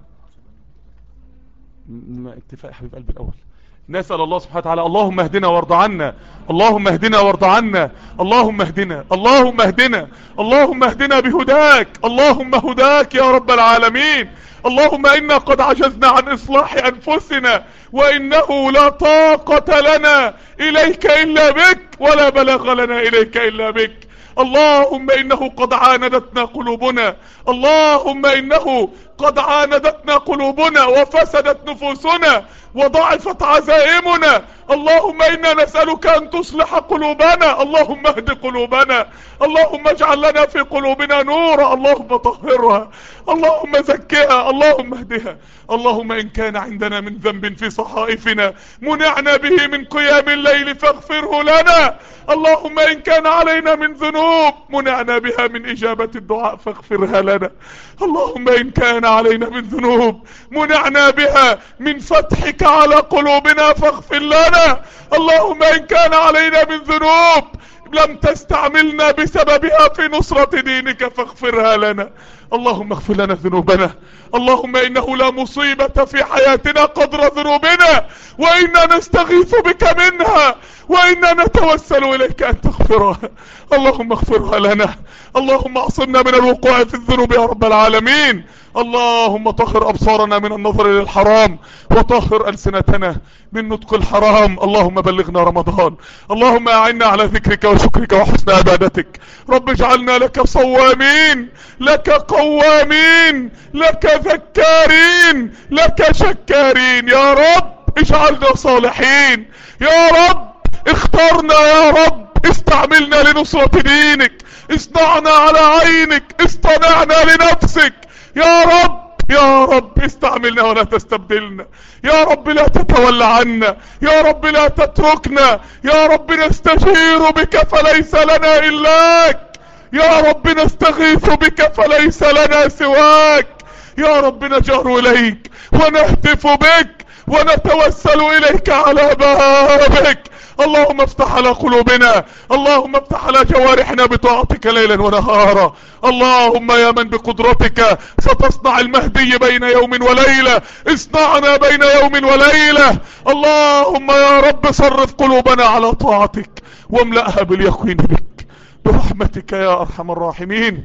م- اتفاق يا حبيب قلبي الاول نسأل الله سبحانه وتعالى اللهم اهدنا وارض عنا اللهم اهدنا وارض عنا اللهم اهدنا اللهم اهدنا اللهم اهدنا بهداك اللهم هداك يا رب العالمين اللهم إنا قد عجزنا عن إصلاح أنفسنا وإنه لا طاقة لنا إليك إلا بك ولا بلغ لنا إليك إلا بك اللهم إنه قد عاندتنا قلوبنا اللهم إنه قد عاندتنا قلوبنا وفسدت نفوسنا وضعفت عزائمنا اللهم إنا نسألك أن تصلح قلوبنا اللهم اهد قلوبنا اللهم اجعل لنا في قلوبنا نورا اللهم طهرها اللهم زكها اللهم اهدها اللهم إن كان عندنا من ذنب في صحائفنا منعنا به من قيام الليل فاغفره لنا اللهم إن كان علينا من ذنوب منعنا بها من إجابة الدعاء فاغفرها لنا اللهم إن كان علينا من ذنوب منعنا بها من فتحك على قلوبنا فاغفر لنا اللهم إن كان علينا من ذنوب لم تستعملنا بسببها في نصرة دينك فاغفرها لنا اللهم اغفر لنا ذنوبنا اللهم انه لا مصيبة في حياتنا قدر ذنوبنا وإنا نستغيث بك منها وإنا نتوسل إليك أن تغفرها اللهم اغفرها لنا اللهم اعصمنا من الوقوع في الذنوب يا رب العالمين اللهم طهر أبصارنا من النظر للحرام وطهر ألسنتنا من نطق الحرام اللهم بلغنا رمضان اللهم أعنا على ذكرك وشكرك وحسن عبادتك رب اجعلنا لك صوامين لك أوامين لك ذكارين لك شكارين يا رب اجعلنا صالحين يا رب اخترنا يا رب استعملنا لنصرة دينك اصنعنا على عينك اصطنعنا لنفسك يا رب يا رب استعملنا ولا تستبدلنا يا رب لا تتولى عنا يا رب لا تتركنا يا رب نستجير بك فليس لنا إلاك يا رب نستغيث بك فليس لنا سواك يا رب نجار إليك ونهتف بك ونتوسل إليك على بابك اللهم افتح على قلوبنا اللهم افتح على جوارحنا بطاعتك ليلا ونهارا اللهم يا من بقدرتك ستصنع المهدي بين يوم وليلة اصنعنا بين يوم وليلة اللهم يا رب صرف قلوبنا على طاعتك واملأها باليقين بك برحمتك يا ارحم الراحمين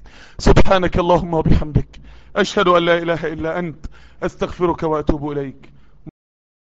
سبحانك اللهم وبحمدك اشهد ان لا اله الا انت استغفرك واتوب اليك